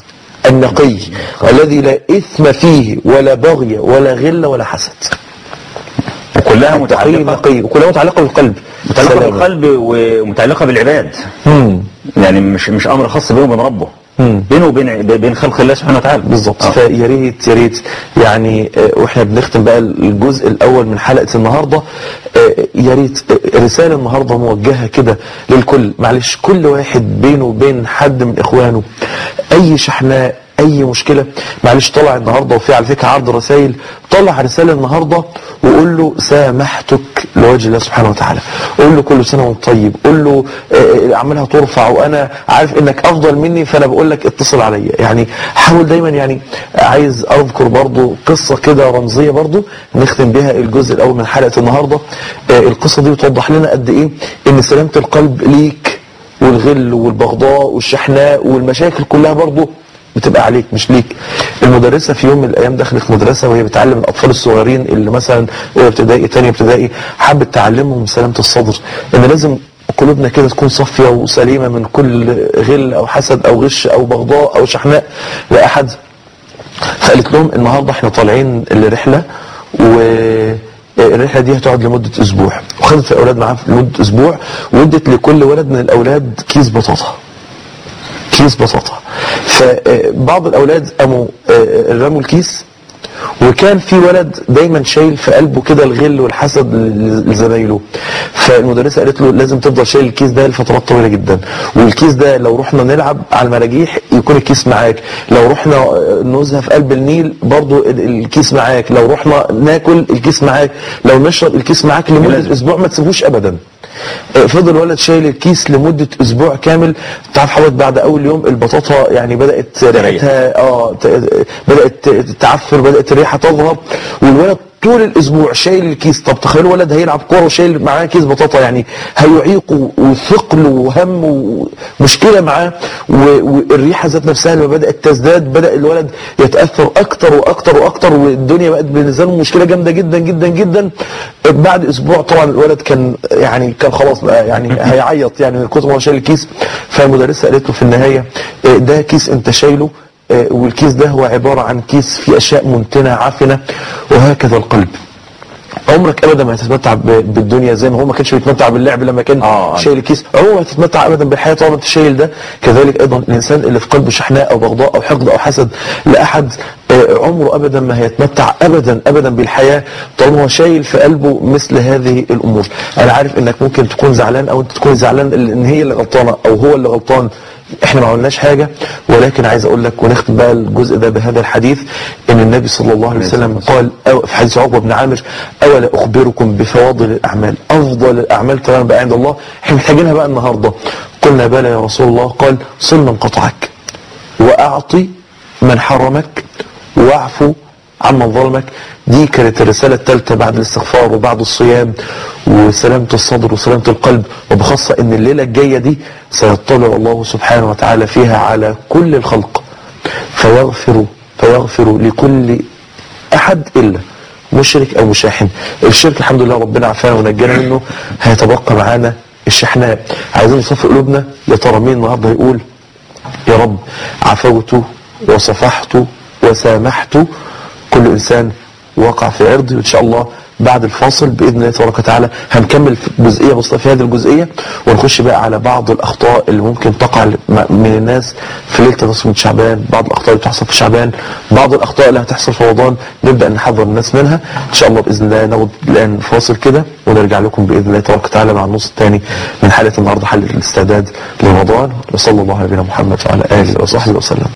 النقي الذي لا إثم فيه ولا بغي ولا غل ولا حسد وكلها التقي متعلقة النقي وكلها متعلقة بالقلب متعلقة سلام. بالقلب ومتعلقة بالعباد مم. يعني مش مش امر خاص بينه وبين ربه مم. بينه وبين بين خلق الله سبحانه وتعالى بالظبط آه. فيا ريت يا ريت يعني آه، واحنا بنختم بقى الجزء الاول من حلقه النهارده آه، يا ريت آه، رساله النهارده موجهه كده للكل معلش كل واحد بينه وبين حد من اخوانه اي شحناء اي مشكله معلش طلع النهارده وفي على فكره عرض رسائل طلع رساله النهارده وقول له سامحتك لوجه الله سبحانه وتعالى قول له كل سنه وانت طيب قول له آه، اعمالها ترفع وانا عارف انك افضل مني فانا بقول لك اتصل عليا يعني حاول دايما يعني عايز اذكر برضو قصه كده رمزيه برضو نختم بها الجزء الاول من حلقه النهارده آه، القصه دي بتوضح لنا قد ايه ان سلامه القلب ليك والغل والبغضاء والشحناء والمشاكل كلها برضو بتبقى عليك مش ليك المدرسة في يوم من الأيام دخلت مدرسة وهي بتعلم الأطفال الصغيرين اللي مثلا أولى ابتدائي تانية ابتدائي حابة تعلمهم سلامة الصدر إن لازم قلوبنا كده تكون صافية وسليمة من كل غل أو حسد أو غش أو بغضاء أو شحناء لأحد فقالت لهم النهارده احنا طالعين الرحله والرحله دي هتقعد لمده اسبوع وخدت الاولاد معاها لمده اسبوع وادت لكل ولد من الاولاد كيس بطاطا كيس بطاطا فبعض الاولاد قاموا آه، رموا الكيس وكان في ولد دايما شايل في قلبه كده الغل والحسد ل- لزمايله فالمدرسه قالت له لازم تفضل شايل الكيس ده لفترات طويله جدا والكيس ده لو رحنا نلعب على المراجيح يكون الكيس معاك لو رحنا آه، نزهه في قلب النيل برضو ال- الكيس معاك لو رحنا ناكل الكيس معاك لو نشرب الكيس معاك لمده اسبوع ما تسيبوش ابدا آه، فضل الولد شايل الكيس لمدة اسبوع كامل تعرف حضرتك بعد اول يوم البطاطا يعني بدأت ريحتها اه ت- بدأت تعفر بدأت الريحة تظهر والولد طول الاسبوع شايل الكيس طب تخيل ولد هيلعب كوره وشايل معاه كيس بطاطا يعني هيعيقه وثقل وهم ومشكله معاه و- والريحه ذات نفسها لما بدات تزداد بدا الولد يتاثر اكتر واكتر واكتر والدنيا بقت بالنسبه له مشكله جامده جدا جدا جدا بعد اسبوع طبعا الولد كان يعني كان خلاص بقى يعني هيعيط يعني من كتر ما هو شايل الكيس فالمدرسه قالت له في النهايه إيه، ده كيس انت شايله آه، والكيس ده هو عبارة عن كيس فيه أشياء منتنة عافنة وهكذا القلب عمرك ابدا ما هتتمتع ب- بالدنيا زي ما هو ما كانش بيتمتع باللعب لما كان آه. شايل الكيس عمرك ما هتتمتع ابدا بالحياه طالما انت شايل ده كذلك ايضا الانسان اللي في قلبه شحناء او بغضاء او حقد او حسد لاحد آه، عمره ابدا ما هيتمتع ابدا ابدا بالحياه طالما هو شايل في قلبه مثل هذه الامور انا عارف انك ممكن تكون زعلان او انت تكون زعلان ان هي اللي غلطانه او هو اللي غلطان احنا ما عملناش حاجه ولكن عايز اقول لك ونختم بقى الجزء ده بهذا الحديث ان النبي صلى الله عليه وسلم قال أو في حديث عقبه بن عامر اولا اخبركم بفواضل الاعمال افضل الاعمال تمام بقى عند الله احنا محتاجينها بقى النهارده قلنا بلى يا رسول الله قال صل من قطعك واعطي من حرمك واعفو عمن ظلمك دي كانت الرسالة الثالثة بعد الاستغفار وبعد الصيام وسلامة الصدر وسلامة القلب وبخاصة ان الليلة الجاية دي سيطلع الله سبحانه وتعالى فيها على كل الخلق فيغفر فيغفر لكل احد الا مشرك او مشاحن الشرك الحمد لله ربنا عافانا ونجانا منه هيتبقى معانا الشحناء عايزين نصفي قلوبنا يا ترى مين النهارده يقول يا رب عفوت وصفحت وسامحت كل إنسان وقع في عرضي وإن شاء الله بعد الفاصل بإذن الله تبارك وتعالى هنكمل في جزئية بسيطة في هذه الجزئية ونخش بقى على بعض الأخطاء اللي ممكن تقع من الناس في ليلة نصف من شعبان بعض الأخطاء اللي بتحصل في شعبان بعض الأخطاء اللي هتحصل في رمضان نبدأ نحذر الناس منها إن شاء الله بإذن الله ناخد الآن فاصل كده ونرجع لكم بإذن الله تبارك وتعالى مع النص الثاني من حلقة النهاردة حلقة الاستعداد لرمضان وصلى الله على نبينا محمد وعلى آله وصحبه وسلم